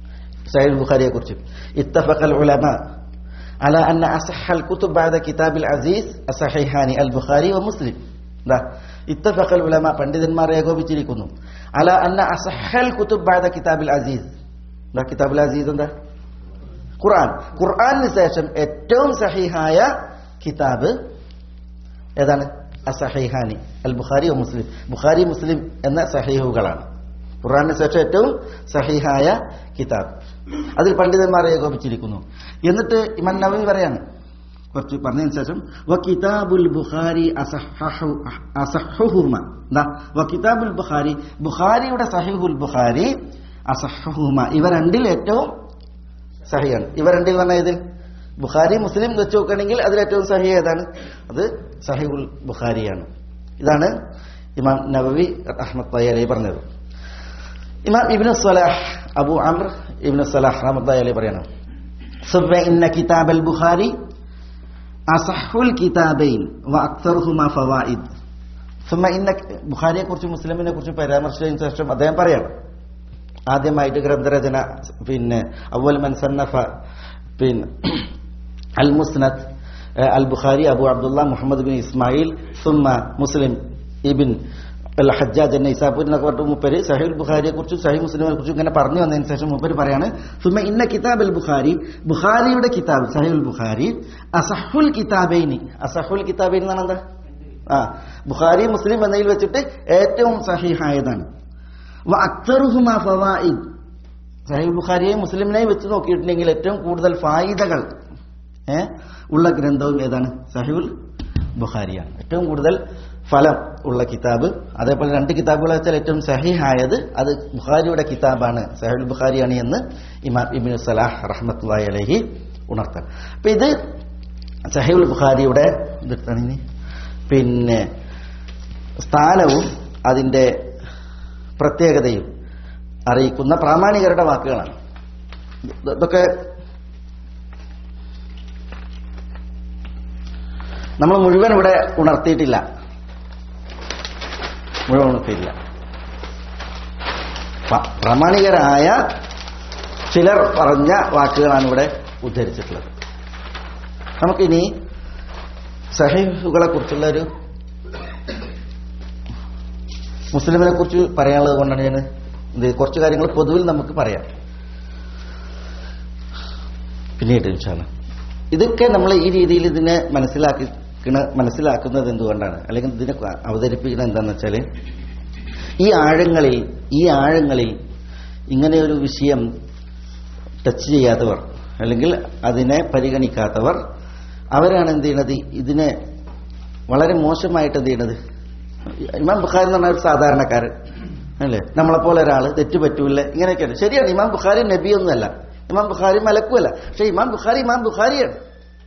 സഹീൽ ബുഖാരിയെ കുറിച്ച് ഇത്തഫഖൽ ഉലമ على أن أصح الكتب بعد كتاب العزيز الصحيحان البخاري ومسلم ദാ ഇത്തഫഖൽ ഉലമ പണ്ഡിതന്മാർ ഏകോപിച്ചിരിക്കുന്നു അല അന്ന അസഹൽ കുത്തുബ് ബാദ കിതാബിൽ അസീസ് ദാ കിതാബുൽ അസീസ് എന്താ ഖുർആൻ ഖുർആനിന് ശേഷം ഏറ്റവും സഹിഹായ കിതാബ് ഏതാണ് അസഹിഹാനി അൽ ബുഖാരി മുസ്ലിം ബുഖാരി മുസ്ലിം എന്ന സഹീഹുകളാണ് ഖുർആനിന് ശേഷം ഏറ്റവും സഹിഹായ കിതാബ് അതിൽ പണ്ഡിതന്മാർ ഏകോപിച്ചിരിക്കുന്നു എന്നിട്ട് ഇമാൻ നവവി പറയാണ് കുറച്ച് പറഞ്ഞതിന് ശേഷം വ കിതാബുൽ ബുഖാരി അസഹഹു അസഹുഹുമ എന്താ വ കിതാബുൽ ബുഖാരി ബുഖാരിയുടെ സഹിഹുൽ ബുഖാരി അസഹുഹുമ ഇവ രണ്ടിൽ ഏറ്റവും സഹിയാണ് ഇവ രണ്ടിൽ പറഞ്ഞ ഇതിൽ ബുഖാരി മുസ്ലിം വെച്ച് നോക്കുകയാണെങ്കിൽ അതിൽ ഏറ്റവും സഹി ഏതാണ് അത് സഹിഹുൽ ബുഖാരിയാണ് ഇതാണ് ഇമാം നബവി അഹമ്മദ് തയ്യാലി പറഞ്ഞത് ഇമാം ഇബ്നു സലാഹ് അബു അമർ ഇബ്നു സലാഹ് റഹ്മത്ത് അലി പറയണം സുബ്ബ ഇന്ന കിതാബ് അൽ ബുഖാരി അസഹുൽ കിതാബൈൻ വ അക്തർഹുമ ഫവായിദ് സുമ്മ ഇന്ന ബുഖാരിയെ കുറിച്ച് മുസ്ലിമിനെ കുറിച്ച് പരാമർശിച്ചതിന് ശേഷം അദ്ദേഹം പറയണം ആദ്യമായിട്ട് ഗ്രന്ഥരചന പിന്നെ അവൽ മൻസന്നഫ പിന്നെ അൽ മുസ്നദ് al Bukhari Abu Abdullah Muhammad bin Ismail സുമ്മ മുസ്ലിം ഇബിൻ അൽ ഹജ്ജാജ് എന്ന ഇസാബുൽ എന്നൊക്കെ പറഞ്ഞിട്ട് മുപ്പര് സഹീൽ ബുഖാരിയെ കുറിച്ചും സഹി മുസ്ലിമിനെ കുറിച്ചും ഇങ്ങനെ പറഞ്ഞു വന്നതിന് ശേഷം മുപ്പര് പറയാണ് സുമ ഇന്ന കിതാബ് അൽ ബുഖാരി ബുഖാരിയുടെ കിതാബ് സഹീൽ ബുഖാരി അസഹുൽ കിതാബൈനി അസഹുൽ കിതാബൈൻ എന്നാണ് എന്താ ആ ബുഖാരി മുസ്ലിം എന്നതിൽ വെച്ചിട്ട് ഏറ്റവും സഹിഹായതാണ് വ അക്തറുഹുമ ഫവായിദ് സഹീൽ ബുഖാരിയെ മുസ്ലിമിനെ വെച്ച് നോക്കിയിട്ടുണ്ടെങ്കിൽ ഏറ്റവും കൂടുതൽ ഫായിദകൾ ഏ, ഉള്ള ഗ്രന്ഥവും ഏതാണ് സഹീൽ ബുഖാരിയാണ് ഏറ്റവും കൂടുതൽ ഫലം ഉള്ള കിതാബ് അതേപോലെ രണ്ട് കിതാബുകൾ വെച്ചാൽ ഏറ്റവും സഹിഹായത് അത് ബുഖാരിയുടെ കിതാബാണ് സഹീൽ ബുഖാരിയാണ് എന്ന് ഇമാം ഇബിൻ സലാഹ് റഹ്മത്തുള്ളാഹി അലൈഹി ഉണർത്താൻ അപ്പൊ ഇത് സഹീൽ ബുഖാരിയുടെ ഇതെടുത്താണ് ഇനി പിന്നെ സ്ഥാനവും അതിന്റെ പ്രത്യേകതയും അറിയിക്കുന്ന പ്രാമാണികരുടെ വാക്കുകളാണ് ഇത് ഇതൊക്കെ നമ്മൾ മുഴുവൻ ഇവിടെ ഉണർത്തിയിട്ടില്ല മുഴുവൻ ഉണർത്തിയില്ല പ- പ്രാമാണികരായ ചിലർ പറഞ്ഞ വാക്കുകളാണ് ഇവിടെ ഉദ്ധരിച്ചിട്ടുള്ളത് നമുക്കിനി സഹീഫുകളെ കുറിച്ചുള്ള ഒരു മുസ്ലിമിനെ കുറിച്ച് പറയാനുള്ളത് കൊണ്ടാണ് ഞാൻ ഇത് കുറച്ച് കാര്യങ്ങൾ പൊതുവിൽ നമുക്ക് പറയാം പിന്നീട് ഇൻഷാല്ല ഇതൊക്കെ നമ്മൾ ഈ രീതിയിൽ ഇതിനെ മനസ്സിലാക്കി മനസ്സിലാക്കുന്നത് എന്തുകൊണ്ടാണ് അല്ലെങ്കിൽ ഇതിനെ അവതരിപ്പിക്കുന്നത് എന്താണെന്ന് വെച്ചാൽ ഈ ആഴങ്ങളിൽ ഈ ആഴങ്ങളിൽ ഇങ്ങനെ ഒരു വിഷയം ടച്ച് ചെയ്യാത്തവർ അല്ലെങ്കിൽ അതിനെ പരിഗണിക്കാത്തവർ അവരാണ് എന്ത് ചെയ്യണത് ഇതിനെ വളരെ മോശമായിട്ട് എന്ത് ചെയ്യണത് ഇമാം ബുഖാരി എന്ന് പറഞ്ഞ ഒരു സാധാരണക്കാരൻ അല്ലേ നമ്മളെപ്പോലെ ഒരാൾ തെറ്റ് പറ്റൂല ഇങ്ങനെയൊക്കെയാണ് ശരിയാണ് ഇമാം ബുഖാരി നബിയൊന്നുമല്ല ഇമാം ബുഖാരി മലക്കുമല്ല പക്ഷെ ഇമാം ബുഖാരി ഇമാം ബുഖാരിയാണ്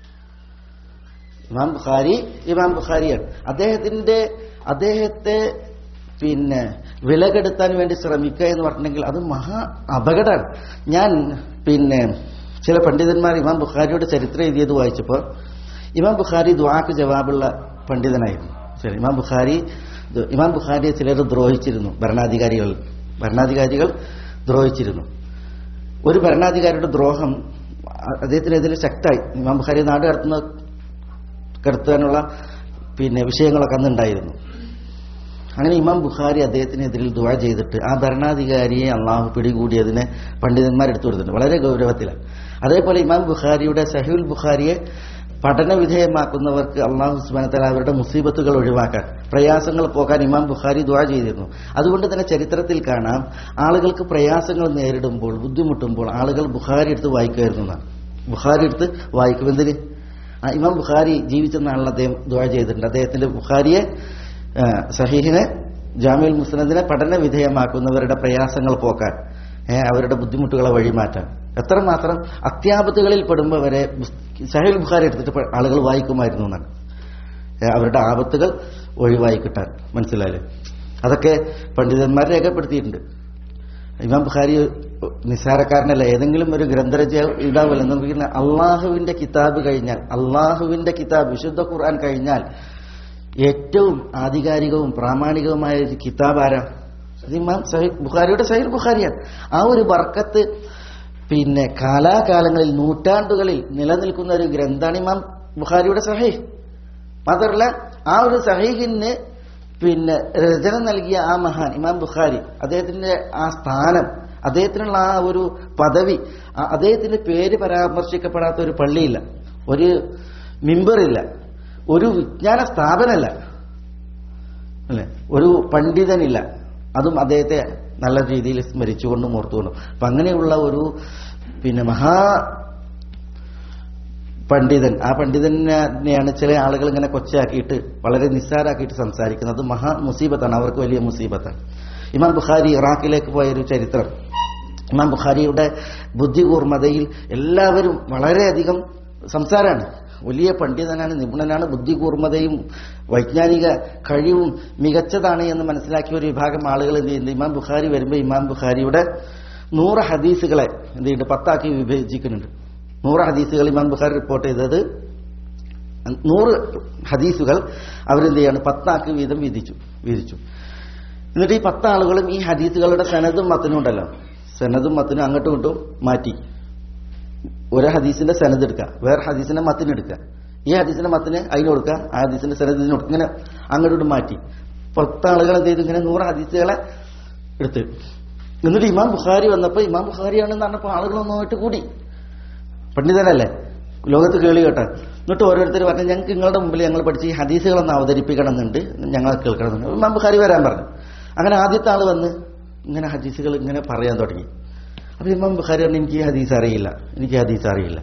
ഇമാം ബുഖാരി ഇമാം ബുഖാരിയാണ് അദ്ദേഹത്തിന്റെ അദ്ദേഹത്തെ പിന്നെ വിലകെടുത്താൻ വേണ്ടി ശ്രമിക്കുക എന്ന് പറഞ്ഞിട്ടുണ്ടെങ്കിൽ അത് മഹാ അപകടമാണ് ഞാൻ പിന്നെ ചില പണ്ഡിതന്മാർ ഇമാം ബുഖാരിയുടെ ചരിത്രം എഴുതിയത് വായിച്ചപ്പോൾ ഇമാം ബുഖാരി ദ്വാക്ക് ജവാബുള്ള പണ്ഡിതനായിരുന്നു ശരി ഇമാം ബുഖാരി ഇമാം ബുഖാരിയെ ചിലർ ദ്രോഹിച്ചിരുന്നു ഭരണാധികാരികൾ ഭരണാധികാരികൾ ദ്രോഹിച്ചിരുന്നു ഒരു ഭരണാധികാരിയുടെ ദ്രോഹം അദ്ദേഹത്തിനെതിരെ ശക്തമായി ഇമാം ബുഖാരി നാട് കടത്തുന്ന കടത്താനുള്ള പിന്നെ വിഷയങ്ങളൊക്കെ അന്നുണ്ടായിരുന്നു അങ്ങനെ ഇമാം ബുഖാരി അദ്ദേഹത്തിനെതിരിൽ ദുവാ ചെയ്തിട്ട് ആ ഭരണാധികാരിയെ അള്ളാഹു പിടികൂടിയതിനെ പണ്ഡിതന്മാരെടുത്തു കൊടുത്തിട്ടുണ്ട് വളരെ ഗൗരവത്തിലാണ് അതേപോലെ ഇമാം ബുഖാരിയുടെ സഹീൽ ബുഖാരിയെ പഠന വിധേയമാക്കുന്നവർക്ക് അള്ളാഹു സുബാനത്തല അവരുടെ മുസീബത്തുകൾ ഒഴിവാക്കാൻ പ്രയാസങ്ങൾ പോകാൻ ഇമാം ബുഖാരി ദുവാ ചെയ്തിരുന്നു അതുകൊണ്ട് തന്നെ ചരിത്രത്തിൽ കാണാം ആളുകൾക്ക് പ്രയാസങ്ങൾ നേരിടുമ്പോൾ ബുദ്ധിമുട്ടുമ്പോൾ ആളുകൾ ബുഖാരി എടുത്ത് വായിക്കുമായിരുന്നു എന്നാണ് ബുഖാരി എടുത്ത് വായിക്കും എന്തിന് ആ ഇമാം ബുഖാരി ജീവിച്ച നാളിൽ അദ്ദേഹം ദുവാ ചെയ്തിട്ടുണ്ട് അദ്ദേഹത്തിന്റെ ബുഖാരിയെ ആ, സഹീഹിനെ ജാമ്യൽ മുസ്ലിദിനെ പഠന വിധേയമാക്കുന്നവരുടെ പ്രയാസങ്ങൾ പോക്കാൻ ഏ, അവരുടെ ബുദ്ധിമുട്ടുകളെ വഴിമാറ്റാൻ എത്രമാത്രം അത്യാപത്തുകളിൽ പെടുമ്പോൾ വരെ സഹീൽ ബുഖാരി എടുത്തിട്ട് പ- ആളുകൾ വായിക്കുമായിരുന്നു എന്നാണ് ഏ, അവരുടെ ആപത്തുകൾ ഒഴിവായി കിട്ടാൻ മനസ്സിലായില്ലേ അതൊക്കെ പണ്ഡിതന്മാർ രേഖപ്പെടുത്തിയിട്ടുണ്ട് ഇമാം ബുഖാരി നിസ്സാരക്കാരനല്ല ഏതെങ്കിലും ഒരു ഗ്രന്ഥരച ഇടാവല്ല നമുക്ക് അള്ളാഹുവിന്റെ കിതാബ് കഴിഞ്ഞാൽ അള്ളാഹുവിന്റെ കിതാബ് വിശുദ്ധ ഖുർആൻ കഴിഞ്ഞാൽ ഏറ്റവും ആധികാരികവും പ്രാമാണികവുമായ ഒരു കിതാബ് ആരാ അത് ഇമാം സഹീഹ് ബുഖാരിയുടെ സഹീൽ ബുഖാരിയാണ് ആ ഒരു ബർക്കത്ത് പിന്നെ കാലാകാലങ്ങളിൽ നൂറ്റാണ്ടുകളിൽ നിലനിൽക്കുന്ന ഒരു ഗ്രന്ഥാണ് ഇമാം ബുഖാരിയുടെ സഹീഹ് മാത്രമല്ല ആ ഒരു സഹീഹിന് പിന്നെ രചന നൽകിയ ആ മഹാൻ ഇമാം ബുഖാരി അദ്ദേഹത്തിന്റെ ആ സ്ഥാനം അദ്ദേഹത്തിനുള്ള ആ ഒരു പദവി ആ അദ്ദേഹത്തിന്റെ പേര് പരാമർശിക്കപ്പെടാത്ത ഒരു പള്ളിയില്ല ഒരു മിമ്പറില്ല ഒരു വിജ്ഞാന സ്ഥാപനമല്ല അല്ലെ ഒരു പണ്ഡിതനില്ല അതും അദ്ദേഹത്തെ നല്ല രീതിയിൽ സ്മരിച്ചുകൊണ്ടും ഓർത്തുകൊണ്ടും അപ്പൊ അങ്ങനെയുള്ള ഒരു പിന്നെ മഹാ പണ്ഡിതൻ ആ പണ്ഡിതനെയാണ് ചില ആളുകൾ ഇങ്ങനെ കൊച്ചാക്കിയിട്ട് വളരെ നിസ്സാരാക്കിയിട്ട് സംസാരിക്കുന്നത് മഹാ മുസീബത്താണ് അവർക്ക് വലിയ മുസീബത്താണ് ഇമാം ബുഖാരി ഇറാഖിലേക്ക് പോയൊരു ചരിത്രം ഇമാം ബുഖാരിയുടെ ബുദ്ധി കൂർമ്മതയിൽ എല്ലാവരും വളരെയധികം സംസാരമാണ് വലിയ പണ്ഡിതനാണ് നിപുണനാണ് ബുദ്ധി കൂർമ്മതയും വൈജ്ഞാനിക കഴിവും മികച്ചതാണ് എന്ന് മനസ്സിലാക്കിയ ഒരു വിഭാഗം ആളുകൾ എന്ത് ചെയ്യുന്നത് ഇമാം ബുഖാരി വരുമ്പോൾ ഇമാം ബുഖാരിയുടെ നൂറ് ഹദീസുകളെ എന്ത് ചെയ്യുന്നുണ്ട് പത്താക്കി വിഭജിക്കുന്നുണ്ട് നൂറ് ഹദീസുകൾ ഇമാം ബുഖാരി റിപ്പോർട്ട് ചെയ്തത് നൂറ് ഹദീസുകൾ അവരെന്ത് ചെയ്യാണ് പത്താക്കി വീതം വിധിച്ചു വിധിച്ചു എന്നിട്ട് ഈ പത്ത് ആളുകളും ഈ ഹദീസുകളുടെ സനതും മത്തനും ഉണ്ടല്ലോ സനതും മത്തനും അങ്ങോട്ടും ഇങ്ങോട്ടും മാറ്റി ഒരു ഹദീസിന്റെ സനത് എടുക്കുക വേറെ ഹദീസിന്റെ മത്തിന് എടുക്കുക ഈ ഹദീസിന്റെ മത്തിന് അതിന് കൊടുക്കുക ആ ഹദീസിന്റെ സനത് ഇതിന് കൊടുക്കുക ഇങ്ങനെ അങ്ങോട്ടും ഇങ്ങോട്ടും മാറ്റി പത്ത് ആളുകൾ എന്ത് ചെയ്തു ഇങ്ങനെ നൂറ് ഹദീസുകളെ എടുത്ത് എന്നിട്ട് ഇമാം ബുഖാരി വന്നപ്പോൾ ഇമാം ബുഖാരിയാണെന്ന് പറഞ്ഞപ്പോൾ ആളുകളൊന്നുമായിട്ട് കൂടി പണ്ഡിതനല്ലേ ലോകത്ത് കേളി കേട്ട എന്നിട്ട് ഓരോരുത്തർ പറഞ്ഞു ഞങ്ങൾക്ക് നിങ്ങളുടെ മുമ്പിൽ ഞങ്ങൾ പഠിച്ച് ഈ ഹദീസുകളൊന്ന് അവതരിപ്പിക്കണം എന്നുണ്ട് ഞങ്ങൾ കേൾക്കണമെന്നുണ്ട് ഇമാം ബുഖാരി വരാൻ പറഞ്ഞു അങ്ങനെ ആദ്യത്തെ ആൾ വന്ന് ഇങ്ങനെ ഹദീസുകൾ ഇങ്ങനെ പറയാൻ തുടങ്ങി അപ്പൊ ഇമാം ബുഖാരി പറഞ്ഞു എനിക്ക് ഈ ഹദീസ് അറിയില്ല എനിക്ക് ഈ ഹദീസ് അറിയില്ല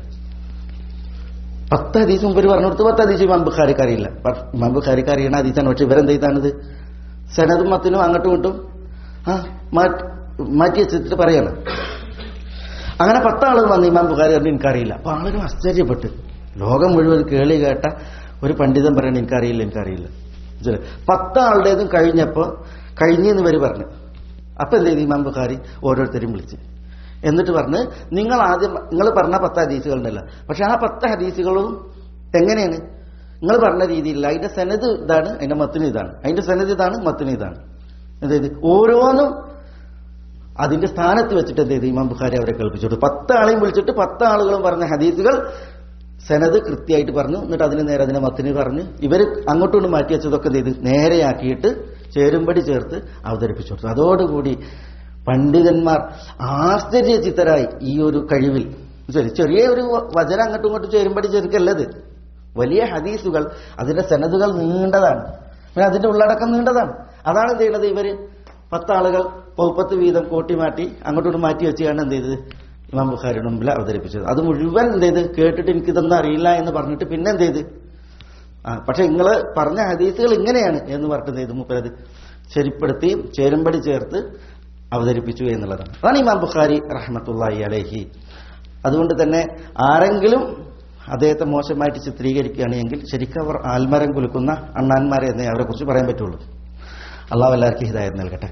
പത്ത് ഹദീസ് മുമ്പ് പറഞ്ഞു കൊടുത്ത് പത്ത് ഹദീസ് ഇമാം ബുഖാരിക്ക് അറിയില്ല പ- ഇമാം ബുഖാരിക്ക് അറിയണ ഹദീസാണ് പക്ഷെ ഇവരെന്ത് ചെയ്താണിത് സനതും മത്തിനും അങ്ങോട്ടും ഇങ്ങോട്ടും ആ മാറ്റി മാറ്റി വെച്ചിട്ട് പറയാണ് അങ്ങനെ പത്താളുകൾ വന്ന് ഇമാം ബുഖാരി പറഞ്ഞു എനിക്കറിയില്ല അപ്പൊ ആളുകൾ ആശ്ചര്യപ്പെട്ട് ലോകം മുഴുവൻ കേളി കേട്ട ഒരു പണ്ഡിതൻ പറയണ എനിക്കറിയില്ല എനിക്കറിയില്ല മനസ്സിലായോ? പത്താളുടേതും കഴിഞ്ഞപ്പോ കഴിഞ്ഞെന്ന് ഇവര് പറഞ്ഞു അപ്പൊ എന്ത് ചെയ്തു ഇമാം ബുഖാരി ഓരോരുത്തരും വിളിച്ച് എന്നിട്ട് പറഞ്ഞ് നിങ്ങൾ ആദ്യം നിങ്ങൾ പറഞ്ഞ പത്ത് ഹദീസുകളുണ്ടല്ലോ പക്ഷെ ആ പത്ത് ഹദീസുകളും എങ്ങനെയാണ് നിങ്ങൾ പറഞ്ഞ രീതിയില്ല അതിന്റെ സനത് ഇതാണ് അതിന്റെ മത്തിന് ഇതാണ് അതിന്റെ സനത് ഇതാണ് മത്തിന് ഇതാണ് അതായത് ഓരോന്നും അതിന്റെ സ്ഥാനത്ത് വെച്ചിട്ട് എന്ത് ചെയ്തു ഇമാം ബുഖാരി അവരെ കേൾപ്പിച്ചു പത്ത് ആളെയും വിളിച്ചിട്ട് പത്ത് ആളുകളും പറഞ്ഞ ഹദീസുകൾ സനത് കൃത്യമായിട്ട് പറഞ്ഞു എന്നിട്ട് അതിന് നേരെ അതിനെ മത്തിന് പറഞ്ഞ് ഇവർ അങ്ങോട്ടുകൊണ്ട് മാറ്റി വെച്ചതൊക്കെ എന്ത് ചെയ്ത് നേരെയാക്കിയിട്ട് ചേരുമ്പടി ചേർത്ത് അവതരിപ്പിച്ചു കൊടുത്തു അതോടുകൂടി പണ്ഡിതന്മാർ ആശ്ചര്യചിത്തരായി ഈ ഒരു കഴിവിൽ ശരി ചെറിയ ഒരു വചനം അങ്ങോട്ടും ഇങ്ങോട്ടും ചേരുമ്പടി ചേർക്കല്ലത് വലിയ ഹദീസുകൾ അതിന്റെ സനതുകൾ നീണ്ടതാണ് പിന്നെ അതിന്റെ ഉള്ളടക്കം നീണ്ടതാണ് അതാണ് എന്ത് ചെയ്യുന്നത് ഇവര് പത്താളുകൾ പൗപ്പത്ത് വീതം കോട്ടിമാറ്റി അങ്ങോട്ടോട്ട് മാറ്റി വെച്ചാണ് എന്ത് ചെയ്തത് ഇമാം ബുഖാരിയുടെ മുമ്പിൽ അവതരിപ്പിച്ചത് അത് മുഴുവൻ എന്ത് ചെയ്ത് കേട്ടിട്ട് എനിക്കിതൊന്നും അറിയില്ല എന്ന് പറഞ്ഞിട്ട് പിന്നെ എന്ത് ചെയ്ത് ആ പക്ഷെ നിങ്ങൾ പറഞ്ഞ ഹദീസുകൾ ഇങ്ങനെയാണ് എന്ന് പറഞ്ഞിട്ട് എന്ത് ചെയ്തു മുപ്പത് ശരിപ്പെടുത്തി ചേരുമ്പടി ചേർത്ത് അവതരിപ്പിച്ചു എന്നുള്ളതാണ് അതാണ് ഇമാം ബുഖാരി റഹ്മത്തുള്ളാഹി അലഹി അതുകൊണ്ട് തന്നെ ആരെങ്കിലും അദ്ദേഹത്തെ മോശമായിട്ട് ചിത്രീകരിക്കുകയാണെങ്കിൽ ശരിക്കും അവർ ആൽമരം കുലുക്കുന്ന അണ്ണാന്മാരെ എന്നേ അവരെ കുറിച്ച് പറയാൻ പറ്റുള്ളൂ അള്ളാഹു എല്ലാവർക്കും ഹിതായത് നൽകട്ടെ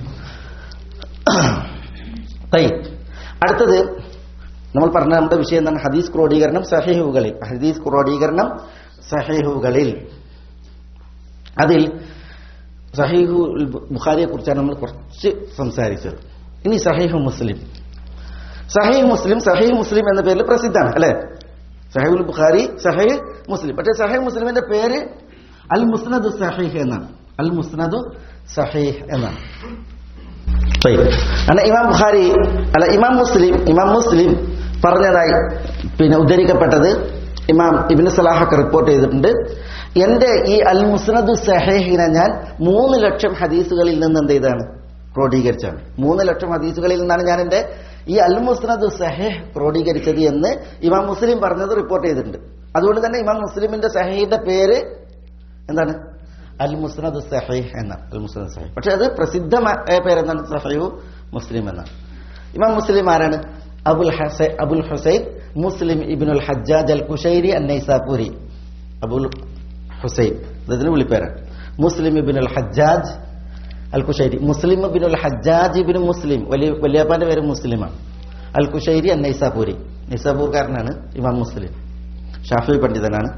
തൈ അടുത്തത് നമ്മൾ പറഞ്ഞ നമ്മുടെ വിഷയം എന്താണ് ഹദീസ് ക്രോഡീകരണം സഹേഹുകളിൽ ഹദീസ് ക്രോഡീകരണം സഹേഹുകളിൽ അതിൽ സഹീഹു ബുഖാരിയെ കുറിച്ചാണ് നമ്മൾ കുറച്ച് സംസാരിച്ചത് ഇനി സഹീഹു മുസ്ലിം സഹീഹ് മുസ്ലിം സഹീഹ് മുസ്ലിം എന്ന പേരിൽ പ്രസിദ്ധമാണ് അല്ലെ സഹീഹുൽ ബുഖാരി സഹീഹ് മുസ്ലിം പക്ഷേ സഹീഹ് മുസ്ലിമിന്റെ പേര് അൽ മുസ്നദ് സഹീഹ് എന്നാണ് അൽ മുസ്നദ് സഹീഹ് എന്നാണ് طيب. കാരണം ഇമാം ബുഖാരി അല്ല ഇമാം മുസ്ലിം ഇമാം മുസ്ലിം പറഞ്ഞതായി പിന്നെ ഉദ്ധരിക്കപ്പെട്ടത് ഇമാം ഇബിന് സലാഹൊക്കെ റിപ്പോർട്ട് ചെയ്തിട്ടുണ്ട് എന്റെ ഈ അൽ മുസ്നദ് സഹേഹിനെ ഞാൻ മൂന്ന് ലക്ഷം ഹദീസുകളിൽ നിന്ന് എന്ത് ചെയ്താണ് ക്രോഡീകരിച്ചാണ് മൂന്ന് ലക്ഷം ഹദീസുകളിൽ നിന്നാണ് ഞാൻ എന്റെ ഈ അൽ മുസ്നദ് സഹേഹ് ക്രോഡീകരിച്ചത് എന്ന് ഇമാം മുസ്ലിം പറഞ്ഞത് റിപ്പോർട്ട് ചെയ്തിട്ടുണ്ട് അതുകൊണ്ട് തന്നെ ഇമാം മുസ്ലിമിന്റെ സഹീന്റെ പേര് എന്താണ് അൽ മുസ്നദ് സഹീഹ് എന്നാണ് അൽ മുസ്നദ് സഹീഹ് പക്ഷെ അത് പ്രസിദ്ധമായ പേരെന്താണ് സഹീഹു മുസ്ലിം എന്നാണ് ഇമാം മുസ്ലിം ആരാണ് അബുൽ ഹസൈ അബുൽ ഹുസൈൻ മുസ്ലിം ഇബിനുൽ ഹജ്ജാജ് അൽ കുഷൈരി അന്നൈസാപൂരി അബുൽ ഹുസൈൻ ഇതിന് വിളിപ്പേരാണ് മുസ്ലിം ഇബിനുൽ ഹജ്ജാജ് അൽ കുഷൈരി മുസ്ലിം ഇബിനുൽ ഹജ്ജാജ് ഇബിന് മുസ്ലിം വലിയ വലിയപ്പാന്റെ പേര് മുസ്ലിമാണ് അൽ കുഷൈരി അന്നൈസാപൂരി നൈസാപൂർക്കാരനാണ് ഇമാം മുസ്ലിം ഷാഫി പണ്ഡിതനാണ്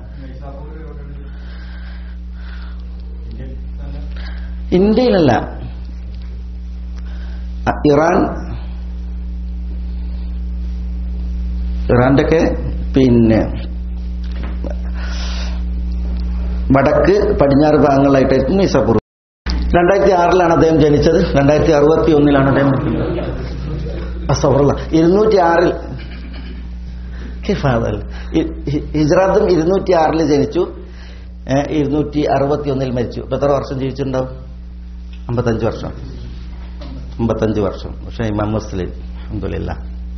ഇന്ത്യയിലല്ല അ, ഇറാൻ ഇറാന്റെ ഒക്കെ പിന്നെ വടക്ക് പടിഞ്ഞാറ് ഭാഗങ്ങളിലായിട്ടായിരുന്നു നിസാപൂർ രണ്ടായിരത്തി ആറിലാണ് അദ്ദേഹം ജനിച്ചത് രണ്ടായിരത്തി അറുപത്തി ഒന്നിലാണ് അദ്ദേഹം അസൗറല്ല ഇരുന്നൂറ്റി ആറിൽ ഹിജ്രാത്തും ഇരുന്നൂറ്റി ആറിൽ ജനിച്ചു ഏഹ്, ഇരുന്നൂറ്റി അറുപത്തി ഒന്നിൽ മരിച്ചു ഇപ്പൊ എത്ര വർഷം ജീവിച്ചിട്ടുണ്ടാവും അമ്പത്തഞ്ച് വർഷം അമ്പത്തഞ്ച് വർഷം പക്ഷെ ഇമാം മുസ്ലിം അബ്ദുലില്ല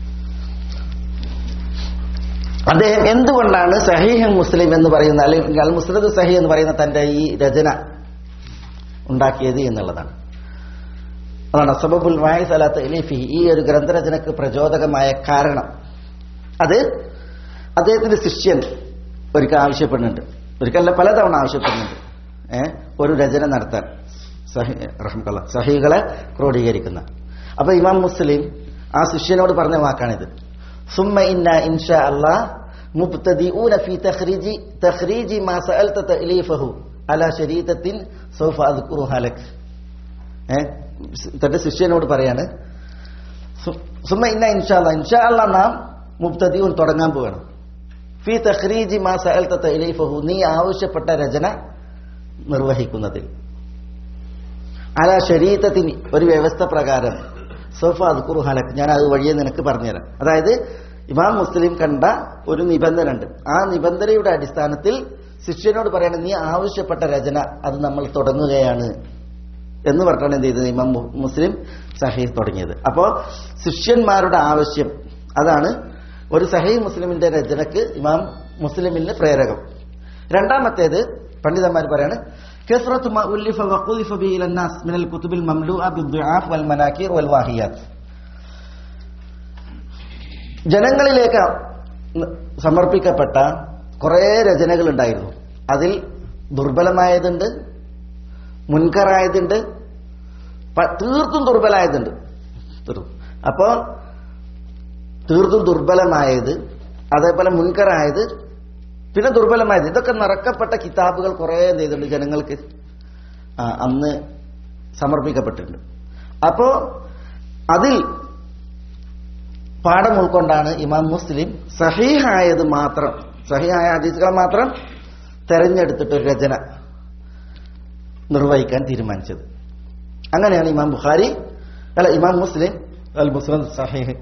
അദ്ദേഹം എന്തുകൊണ്ടാണ് സഹീഹ് മുസ്ലിം എന്ന് പറയുന്ന അല്ലെങ്കിൽ അൽ മുസ്ലിദ് സഹി എന്ന് പറയുന്ന തന്റെ ഈ രചന ഉണ്ടാക്കിയത് എന്നുള്ളതാണ് അതാണ് സബബുൽ വായി സലാത്ത് ഇലിഫി ഈ ഒരു ഗ്രന്ഥരചനക്ക് പ്രചോദകമായ കാരണം അത് അദ്ദേഹത്തിന്റെ ശിഷ്യൻ ഒരിക്കൽ ആവശ്യപ്പെടുന്നുണ്ട് ഒരിക്കലല്ല പലതവണ ആവശ്യപ്പെടുന്നുണ്ട് ഏ ഒരു രചന നടത്താൻ സഹി റഹ്മക്കല്ല സഹികളെ ക്രോഡീകരിക്കുന്ന അപ്പൊ ഇമാം മുസ്ലിം ആ ശിഷ്യനോട് പറഞ്ഞ വാക്കാണിത് ثم إنا إن شاء الله مبتدئون في تخريج تخريج ما سألت تأليفه على شريطة سوف أذكرها لك ഏഹ് തന്റെ ശിഷ്യനോട് പറയാണ് സു- സുമ ഇന്ന ഇൻഷാല്ല ഇൻഷാല്ല നാം മുബ്തദിയും തുടങ്ങാൻ പോവാണ് ഫി തഖ്രീജി മാ സഅൽത തഇലൈഫഹു നീ ആവശ്യപ്പെട്ട രചന നിർവഹിക്കുന്നതിൽ അല ശരീരത്തിന് ഒരു വ്യവസ്ഥ പ്രകാരം സോഫ അദ്കുറു ഹലക് ഞാൻ അത് വഴിയെ നിനക്ക് പറഞ്ഞുതരാം അതായത് ഇമാം മുസ്ലിം കണ്ട ഒരു നിബന്ധന ഉണ്ട് ആ നിബന്ധനയുടെ അടിസ്ഥാനത്തിൽ ശിഷ്യനോട് പറയണം നീ ആവശ്യപ്പെട്ട രചന അത് നമ്മൾ തുടങ്ങുകയാണ് എന്ന് പറഞ്ഞാണ് എന്ത് ചെയ്തത് ഇമാം മു- മുസ്ലിം സഹീഹ് തുടങ്ങിയത് അപ്പോൾ ശിഷ്യന്മാരുടെ ആവശ്യം അതാണ് ഒരു സഹീഹ് മുസ്ലിമിന്റെ രചനക്ക് ഇമാം മുസ്ലിമിന് പ്രേരകം രണ്ടാമത്തേത് പണ്ഡിതന്മാർ പറയാണ് كثرة ما ألف وقذف به إلى الناس من الكتب المملوءة بالضعاف والمناكير والواهيات ജനങ്ങളിലേക്ക് സമർപ്പിക്കപ്പെട്ട കുറേ രചനകൾ ഉണ്ടായിരുന്നു അതിൽ ദുർബലമായതുണ്ട് മുൻകറായതുണ്ട് പ- തീർത്തും ദുർബലമായതുണ്ട് തീർത്തും അപ്പോ തീർത്തും ദുർബലമായത് അതേപോലെ മുൻകറായത് പിന്നെ ദുർബലമായത് ഇതൊക്കെ നിറക്കപ്പെട്ട കിതാബുകൾ കുറേ എന്ത് ചെയ്തിട്ടുണ്ട് ജനങ്ങൾക്ക് ആ, അന്ന് സമർപ്പിക്കപ്പെട്ടിട്ടുണ്ട് അപ്പോ അതിൽ പാഠം ഉൾക്കൊണ്ടാണ് ഇമാം മുസ്ലിം സഹീഹായത് മാത്രം സഹീഹായ ഹദീസുകൾ മാത്രം തെരഞ്ഞെടുത്തിട്ട് ഒരു രചന നിർവഹിക്കാൻ തീരുമാനിച്ചത് അങ്ങനെയാണ് ഇമാം ബുഖാരി അല്ല ഇമാം മുസ്ലിം അൽ മുസ്ലിം സഹീഹ്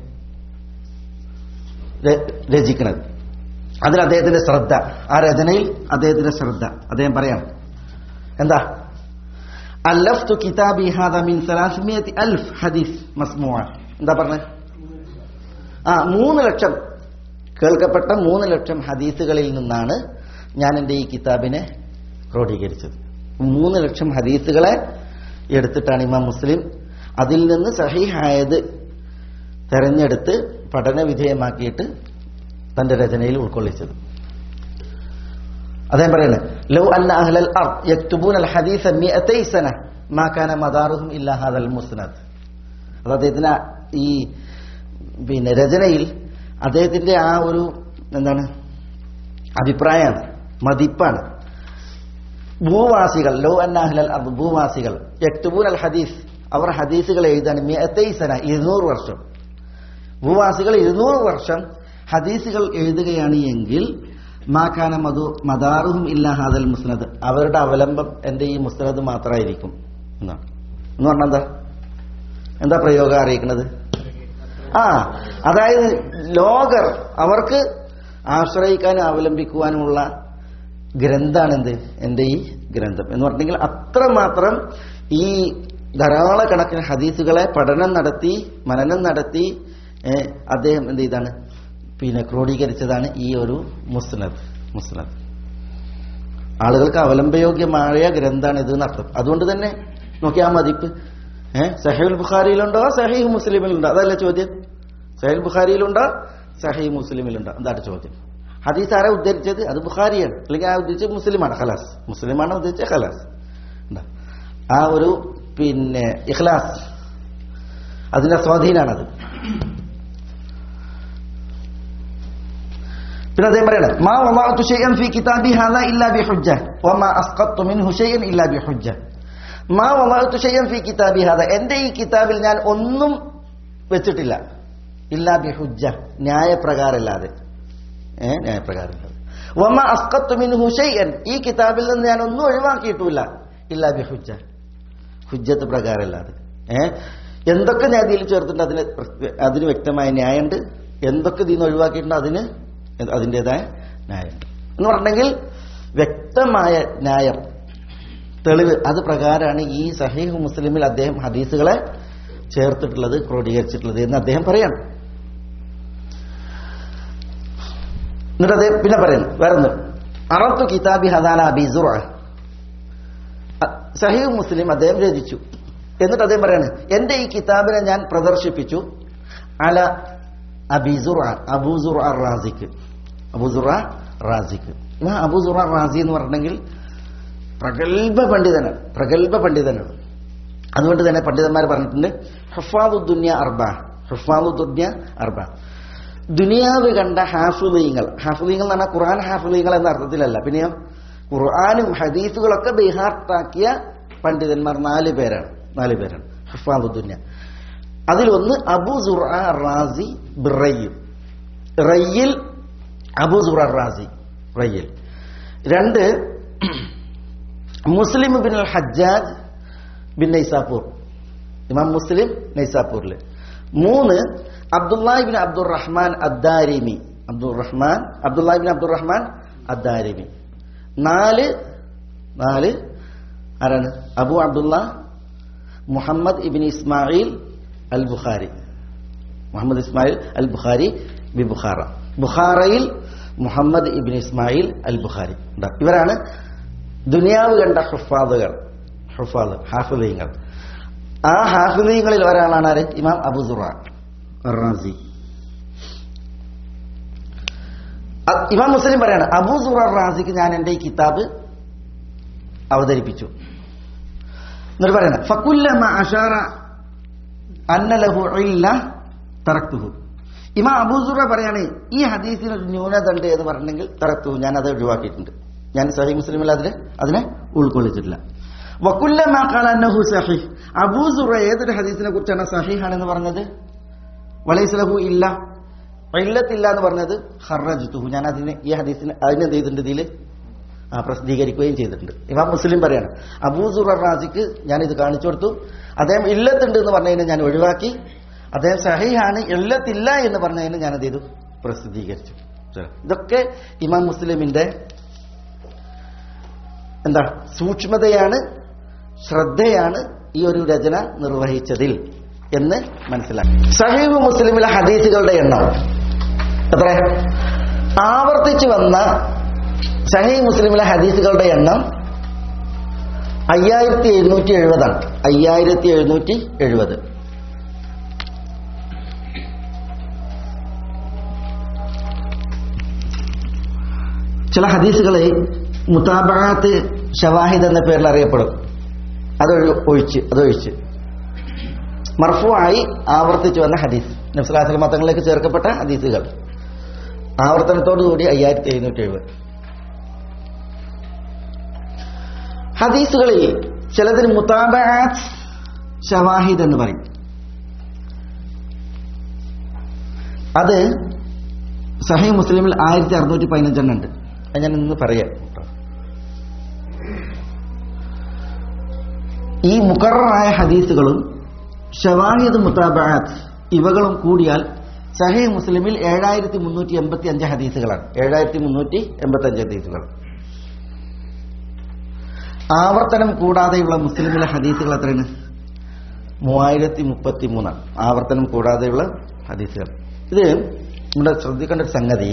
ര- രചിക്കുന്നത് അതിൽ അദ്ദേഹത്തിന്റെ ശ്രദ്ധ ആ രചനയിൽ അദ്ദേഹത്തിന്റെ ശ്രദ്ധ അദ്ദേഹം പറയാം എന്താ അല്ലഫ്തു കിതാബി ഹാദ മിൻ സലാസ്മിയത്തി അൽഫ് ഹദീസ് മസ്മുഅ എന്താ പറഞ്ഞത് ആ മൂന്ന് ലക്ഷം കേൾക്കപ്പെട്ട മൂന്ന് ലക്ഷം ഹദീസുകളിൽ നിന്നാണ് ഞാൻ എൻ്റെ ഈ കിതാബിനെ ക്രോഡീകരിച്ചത് മൂന്ന് ലക്ഷം ഹദീസുകളെ എടുത്തിട്ടാണ് ഇമാം മുസ്ലിം അതിൽ നിന്ന് സഹീഹായത് തെരഞ്ഞെടുത്ത് പഠന വിധേയമാക്കിയിട്ട് തന്റെ രചനയിൽ ഉൾക്കൊള്ളിച്ചത് അദ്ദേഹം പറയുന്നത് ലൗ അന്ന അഹ്ലൽ അർദ് യക്തുബൂന അൽ ഹദീസ മിഅതൈ സന മാ കാന മദാറുഹും ഇല്ലാ ഹാദൽ മുസ്നദ് അത് അദ്ദേഹത്തിന് ഈ പിന്നെ രചനയിൽ അദ്ദേഹത്തിന്റെ ആ ഒരു എന്താണ് അഭിപ്രായമാണ് മതിപ്പാണ് ഭൂവാസികൾ ലോ അന്ന അഹ്ലൽ അർദ് ഭൂവാസികൾ യക്തുബൂൻ അൽ ഹദീസ് അവർ ഹദീസുകൾ എഴുതാൻ മിഅതൈ സന ഇരുന്നൂറ് വർഷം ഭൂവാസികൾ ഇരുന്നൂറ് വർഷം ഹദീസുകൾ എഴുതുകയാണ് എങ്കിൽ മാക്കാന മധു മദാറുഹും ഇല്ല ഹാദൽ മുസ്നദ് അവരുടെ അവലംബം എന്റെ ഈ മുസ്നദ് മാത്രമായിരിക്കും എന്നാണ് എന്ന് പറഞ്ഞാൽ എന്താ എന്താ പ്രയോഗം അറിയിക്കുന്നത് ആ അതായത് ലോകർ അവർക്ക് ആശ്രയിക്കാനും അവലംബിക്കുവാനുമുള്ള ഗ്രന്ഥാണ് എന്ത് എന്റെ ഈ ഗ്രന്ഥം എന്ന് പറഞ്ഞെങ്കിൽ അത്രമാത്രം ഈ ധാരാളക്കണക്കിന് ഹദീസുകളെ പഠനം നടത്തി മനനം നടത്തി ഏ, അദ്ദേഹം എന്ത് ചെയ്താണ് പിന്നെ ക്രോഡീകരിച്ചതാണ് ഈ ഒരു മുസ്നദ് മുസ്നദ് ആളുകൾക്ക് അവലംബയോഗ്യമായ ഗ്രന്ഥാണ് ഇത് എന്നർത്ഥം അതുകൊണ്ട് തന്നെ നോക്കിയാ മതിപ്പ് ഏഹ് സഹീൽ ബുഖാരിയിലുണ്ടോ സഹീഹ് മുസ്ലിമിലുണ്ടോ അതല്ല ചോദ്യം സഹീൽ ബുഖാരിയിലുണ്ടോ സഹീഹ് മുസ്ലിമിലുണ്ടോ എന്താണ് ചോദ്യം ഹദീസ് ആരാ ഉദ്ധരിച്ചത് അത് ബുഖാരിയാണ് അല്ലെങ്കിൽ ആ ഉദ്ദേശിച്ചത് മുസ്ലിമാണ് ഖലാസ് മുസ്ലിമാണ് ഉദ്ദേശിച്ചത് ഖലാസ് ഉണ്ടോ? ആ ഒരു പിന്നെ ഇഖ്ലാസ് അതിന്റെ സ്വാധീനാണത് പിന്നെ അദ്ദേഹം പറയണം മാ വദഅതു ശൈഅൻ ഫീ കിതാബി ഹാദാ ഇല്ലാ ബിഹുജ്ജ വമാ അസ്ഖത്തു മിൻഹു ശൈഅൻ ഇല്ലാ ബിഹുജ്ജ മാ വദഅതു ശൈഅൻ ഫീ കിതാബി ഹാദാ എന്റെ ഈ കിതാബിൽ ഞാൻ ഒന്നും വെച്ചിട്ടില്ല ഇല്ലാ ബിഹുജ്ജ ന്യായപ്രകാരമല്ലാതെ ഏ ന്യായപ്രകാരമല്ലാതെ വമ അസ്കത്തു മിൻഹു ഷൈഅൻ ഈ കിതാബിൽ നിന്ന് ഞാൻ ഒന്നും ഒഴിവാക്കിയിട്ടില്ല ഇല്ലാ ബിഹുജ്ജ ഹുജ്ജത്ത് പ്രകാരമല്ലാതെ ഏ എന്തൊക്കെ ഞാൻ ഇതിൽ ചേർത്തിട്ടുണ്ട് അതിന് പ്ര- അതിന് വ്യക്തമായ ന്യായമുണ്ട് എന്തൊക്കെ ഇതിൽ നിന്ന് ഒഴിവാക്കിയിട്ടുണ്ട് അതിന് അതിൻ്റെതായ ന്യായമുണ്ട് എന്ന് പറഞ്ഞെങ്കിൽ വ്യക്തമായ ന്യായം തെളിവ് അത് പ്രകാരമാണ് ഈ സഹീഹ് മുസ്ലിമിൽ അദ്ദേഹം ഹദീസുകളെ ചേർത്തിട്ടുള്ളത് ക്രോഡീകരിച്ചിട്ടുള്ളത് എന്ന് അദ്ദേഹം പറയാണ് എന്നിട്ട് അദ്ദേഹം പിന്നെ പറയുന്നു വേറൊന്ന് അറത്തു കിതാബി ഹദാന അബിസുറ സഹീഹ് മുസ്ലിം അദ്ദേഹം രചിച്ചു എന്നിട്ട് അദ്ദേഹം പറയാണ് എന്റെ ഈ കിതാബിനെ ഞാൻ പ്രദർശിപ്പിച്ചു അല അബിസുറ അബൂസുറ റാസിക്ക് അബൂസുറ റാസിക്ക് ഇമാം അബൂസുറ റാസി എന്ന് പറഞ്ഞെങ്കിൽ പ്രഗത്ഭ പണ്ഡിതനാണ് പ്രഗത്ഭ പണ്ഡിതനാണ് അതുകൊണ്ട് തന്നെ പണ്ഡിതന്മാർ പറഞ്ഞിട്ടുണ്ട് ഹഫാദു ദുന്യ അർബ ഹഫാദു ദുന്യ അർബ ദുനിയാവ് കണ്ട ഹാഫുലീങ്ങൾ ഹാഫുലീങ്ങൾ എന്ന് പറഞ്ഞാൽ ഖുർആൻ ഹാഫുലീങ്ങൾ എന്ന അർത്ഥത്തിലല്ല പിന്നെയോ ഖുർആാനും ഹദീസുകളൊക്കെ ബിഹാർട്ടാക്കിയ പണ്ഡിതന്മാർ നാല് പേരാണ് നാല് പേരാണ് ഹഫാദു ദുന്യ അതിലൊന്ന് അബു സുറ റാസി ബിറയ്യും റയ്യിൽ അബു സുറ റാസി റയ്യിൽ രണ്ട് Muslim bin al Hajjaj bin Naisapur ഇമാം മുസ്ലിം നൈസാപൂരിൽ മൂന്ന് അബ്ദുല്ലാഹിബിൻ അബ്ദുറഹ്മാൻ അദ്ദാരിമി അബ്ദുറഹ്മാൻ അബ്ദുല്ലാഹിബിൻ അബ്ദുറഹ്മാൻ അദ്ദാരിമി നാല് നാല് ആരാണ് Abu Abdullah Muhammad ibn Ismail al Bukhari Muhammad Ismail al Bukhari ബി ബുഖാറ ബുഖാറയിൽ Muhammad ibn Ismail al Bukhari ഉണ്ട്. ഇവരാണ് ദുനിയാവ് കണ്ട ഹുഫാദുകൾ ഹുഫാദ് ഹാഫിദീങ്ങൾ ആ ഹാഫിദീങ്ങളിൽ ഒരാളാണ് ആര് ഇമാം അബു സുറ റാസി അ- ഇമാം മുസ്ലിം പറയാണ് അബൂ സുറ റാസിക്ക് ഞാൻ എന്റെ ഈ കിതാബ് അവതരിപ്പിച്ചു എന്നിട്ട് പറയണ ഫക്കുല്ലമ അഷാറ അന്നലഹു ഇല്ല തറക്തുഹു ഇമാം അബൂസുറ പറയാണ് ഈ ഹദീസിന് ഒരു ന്യൂനത ഉണ്ട് എന്ന് പറഞ്ഞെങ്കിൽ തറക്തുഹു ഞാൻ അത് ഒഴിവാക്കിയിട്ടുണ്ട് ഞാൻ സഹി മുസ്ലിമിൽ അതിന് അതിനെ ഉൾക്കൊള്ളിച്ചിട്ടില്ല വക്കുല്ലമ ഖാല അന്നഹു സഹീഹ് അബൂസുറ ഏതൊരു ഹദീസിനെ കുറിച്ചാണ് സഹീഹാണെന്ന് പറഞ്ഞത് വലൈസ്ലഹു ഇല്ല ഇല്ലത്തില്ല എന്ന് പറഞ്ഞത് ഹർറജുത്തുഹു ഞാൻ അതിന് ഈ ഹദീസിന് അതിന് എന്ത് ചെയ്തിട്ടുണ്ട് ഇതിൽ ആ പ്രസിദ്ധീകരിക്കുകയും ചെയ്തിട്ടുണ്ട് ഇമാം മുസ്ലിം പറയാണ് അബൂസുർ റാസിക്ക് ഞാൻ ഇത് കാണിച്ചു കൊടുത്തു അദ്ദേഹം ഇല്ലത്തുണ്ട് എന്ന് പറഞ്ഞതിന് ഞാൻ ഒഴിവാക്കി അദ്ദേഹം സഹിഹാണ് ഇല്ലത്തില്ല എന്ന് പറഞ്ഞതിന് ഞാൻ അത് ചെയ്തു പ്രസിദ്ധീകരിച്ചു ഇതൊക്കെ ഇമാം മുസ്ലിമിന്റെ എന്താ സൂക്ഷ്മതയാണ് ശ്രദ്ധയാണ് ഈ ഒരു രചന നിർവഹിച്ചതിൽ എന്ന് മനസ്സിലാക്കി സഹീബ് മുസ്ലിമിലെ ഹദീസുകളുടെ എണ്ണം എത്ര ആവർത്തിച്ചു വന്ന സഹീ മുസ്ലിമിലെ ഹദീസുകളുടെ എണ്ണം അയ്യായിരത്തി എഴുന്നൂറ്റി എഴുപതാണ് അയ്യായിരത്തി എഴുന്നൂറ്റി എഴുപത് ചില ഹദീസുകളെ മുത്താബാത്ത് ഷവാഹിദ് എന്ന പേരിൽ അറിയപ്പെടും അതൊഴി ഒഴിച്ച് അതൊഴിച്ച് മർഫുവായി ആവർത്തിച്ചു വന്ന ഹദീസ് നബ്സലാസൽ മതങ്ങളിലേക്ക് ചേർക്കപ്പെട്ട ഹദീസുകൾ ആവർത്തനത്തോടുകൂടി അയ്യായിരത്തി എഴുന്നൂറ്റി എഴുപത് ഹദീസുകളിൽ ചിലതിന് മുത്താബാത്ത് ഷവാഹിദ് എന്ന് പറയും അത് സഹി മുസ്ലിമിൽ ആയിരത്തി അറുന്നൂറ്റി പതിനഞ്ചെണ്ണം ഉണ്ട് അത് ഞാൻ ഇന്ന് പറയാം കേട്ടോ. ഈ മുക്കറായ ഹദീസുകളും ഷവാഹിദ് മുത്താബാത്ത് ഇവകളും കൂടിയാൽ സഹി മുസ്ലിമിൽ ഏഴായിരത്തി മുന്നൂറ്റി എൺപത്തി അഞ്ച് ഹദീസുകളാണ് ഏഴായിരത്തി മുന്നൂറ്റി എൺപത്തി അഞ്ച് ഹദീസുകൾ ആവർത്തനം കൂടാതെയുള്ള മുസ്ലിമിലെ ഹദീസുകൾ എത്രയാണ് മൂവായിരത്തി മുപ്പത്തി മൂന്നാണ് ആവർത്തനം കൂടാതെയുള്ള ഹദീസുകൾ ഇത് നമ്മുടെ ശ്രദ്ധിക്കേണ്ട ഒരു സംഗതി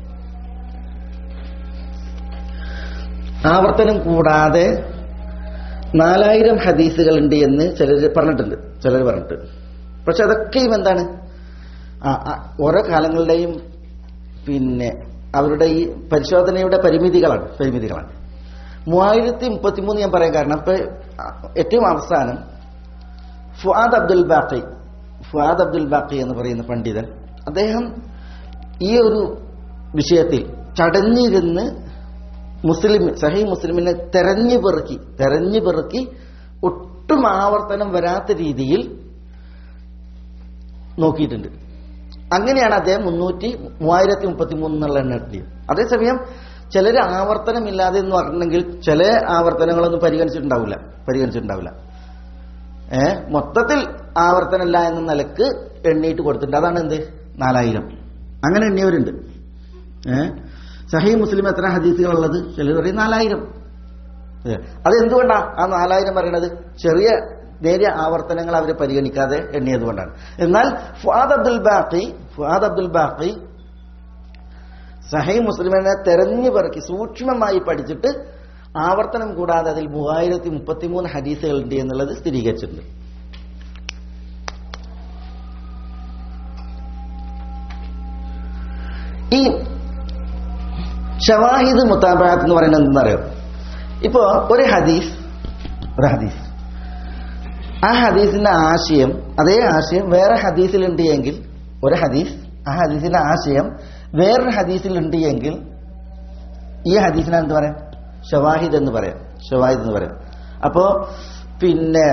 ആവർത്തനം കൂടാതെ നാലായിരം ഹദീസുകളുണ്ട് എന്ന് ചിലർ പറഞ്ഞിട്ടുണ്ട് ചിലർ പറഞ്ഞിട്ടുണ്ട് പക്ഷെ അതൊക്കെയും എന്താണ് ആ, ആ, ഓരോ കാലങ്ങളുടെയും പിന്നെ അവരുടെ ഈ പരിശോധനയുടെ പരിമിതികളാണ് പരിമിതികളാണ് മൂവായിരത്തി മുപ്പത്തിമൂന്ന് ഞാൻ പറയാൻ കാരണം ഇപ്പൊ ആ, ഏറ്റവും അവസാനം ഫുആദ് അബ്ദുൽ ബാഖി ഫുആദ് അബ്ദുൽ ബാഖി എന്ന് പറയുന്ന പണ്ഡിതൻ അദ്ദേഹം ഈ ഒരു വിഷയത്തിൽ ചടഞ്ഞിരുന്ന് മുസ്ലിം സഹി മുസ്ലിമിനെ തെരഞ്ഞു പെറുക്കി തെരഞ്ഞു പെറുക്കി ഒട്ടും ആവർത്തനം വരാത്ത രീതിയിൽ നോക്കിയിട്ടുണ്ട് അങ്ങനെയാണ് അദ്ദേഹം മുന്നൂറ്റി മൂവായിരത്തി മുപ്പത്തി മൂന്ന് എന്നുള്ള എണ്ണം എത്തിയത് അതേസമയം ചിലർ ആവർത്തനമില്ലാതെ എന്ന് പറഞ്ഞെങ്കിൽ ചില ആവർത്തനങ്ങളൊന്നും പരിഗണിച്ചിട്ടുണ്ടാവില്ല പരിഗണിച്ചിട്ടുണ്ടാവില്ല ഏ മൊത്തത്തിൽ ആവർത്തനമില്ല എന്ന നിലക്ക് എണ്ണീട്ട് കൊടുത്തിട്ടുണ്ട് അതാണ് എന്ത് നാലായിരം അങ്ങനെ എണ്ണിയവരുണ്ട് ഏ സഹി മുസ്ലിം എത്ര ഹദീസുകളുള്ളത് ചിലർ പറയും നാലായിരം ഏ, അതെന്തുകൊണ്ടാ ആ നാലായിരം പറയണത് ചെറിയ നേരിയ ആവർത്തനങ്ങൾ അവർ പരിഗണിക്കാതെ എണ്ണിയത് കൊണ്ടാണ് എന്നാൽ ഫുആദ് അബ്ദുൽ ബാഖി ഫുആദ് അബ്ദുൽ ബാഖി സഹൈ മുസ്ലിമിനെ തെരഞ്ഞു പെറുക്കി സൂക്ഷ്മമായി പഠിച്ചിട്ട് ആവർത്തനം കൂടാതെ അതിൽ മൂവായിരത്തി മുപ്പത്തിമൂന്ന് ഹദീസുകളുണ്ട് എന്നുള്ളത് സ്ഥിരീകരിച്ചിട്ടുണ്ട് ഈ ഷവാഹിദ് മുത്താബാത്ത് എന്ന് പറയുന്നത് എന്തെന്നറിയോ ഇപ്പോ ഒരു ഹദീസ് ഒരു ഹദീസ് ആ ഹദീസിന്റെ ആശയം അതേ ആശയം വേറെ ഹദീസിലുണ്ട് എങ്കിൽ ഒരു ഹദീസ് ആ ഹദീസിന്റെ ആശയം വേറൊരു ഹദീസിലുണ്ട് എങ്കിൽ ഈ ഹദീസിനെ എന്ത് പറയാം ഷവാഹിദ് എന്ന് പറയാം ഷവാഹിദ് എന്ന് പറയാം അപ്പോ പിന്നെ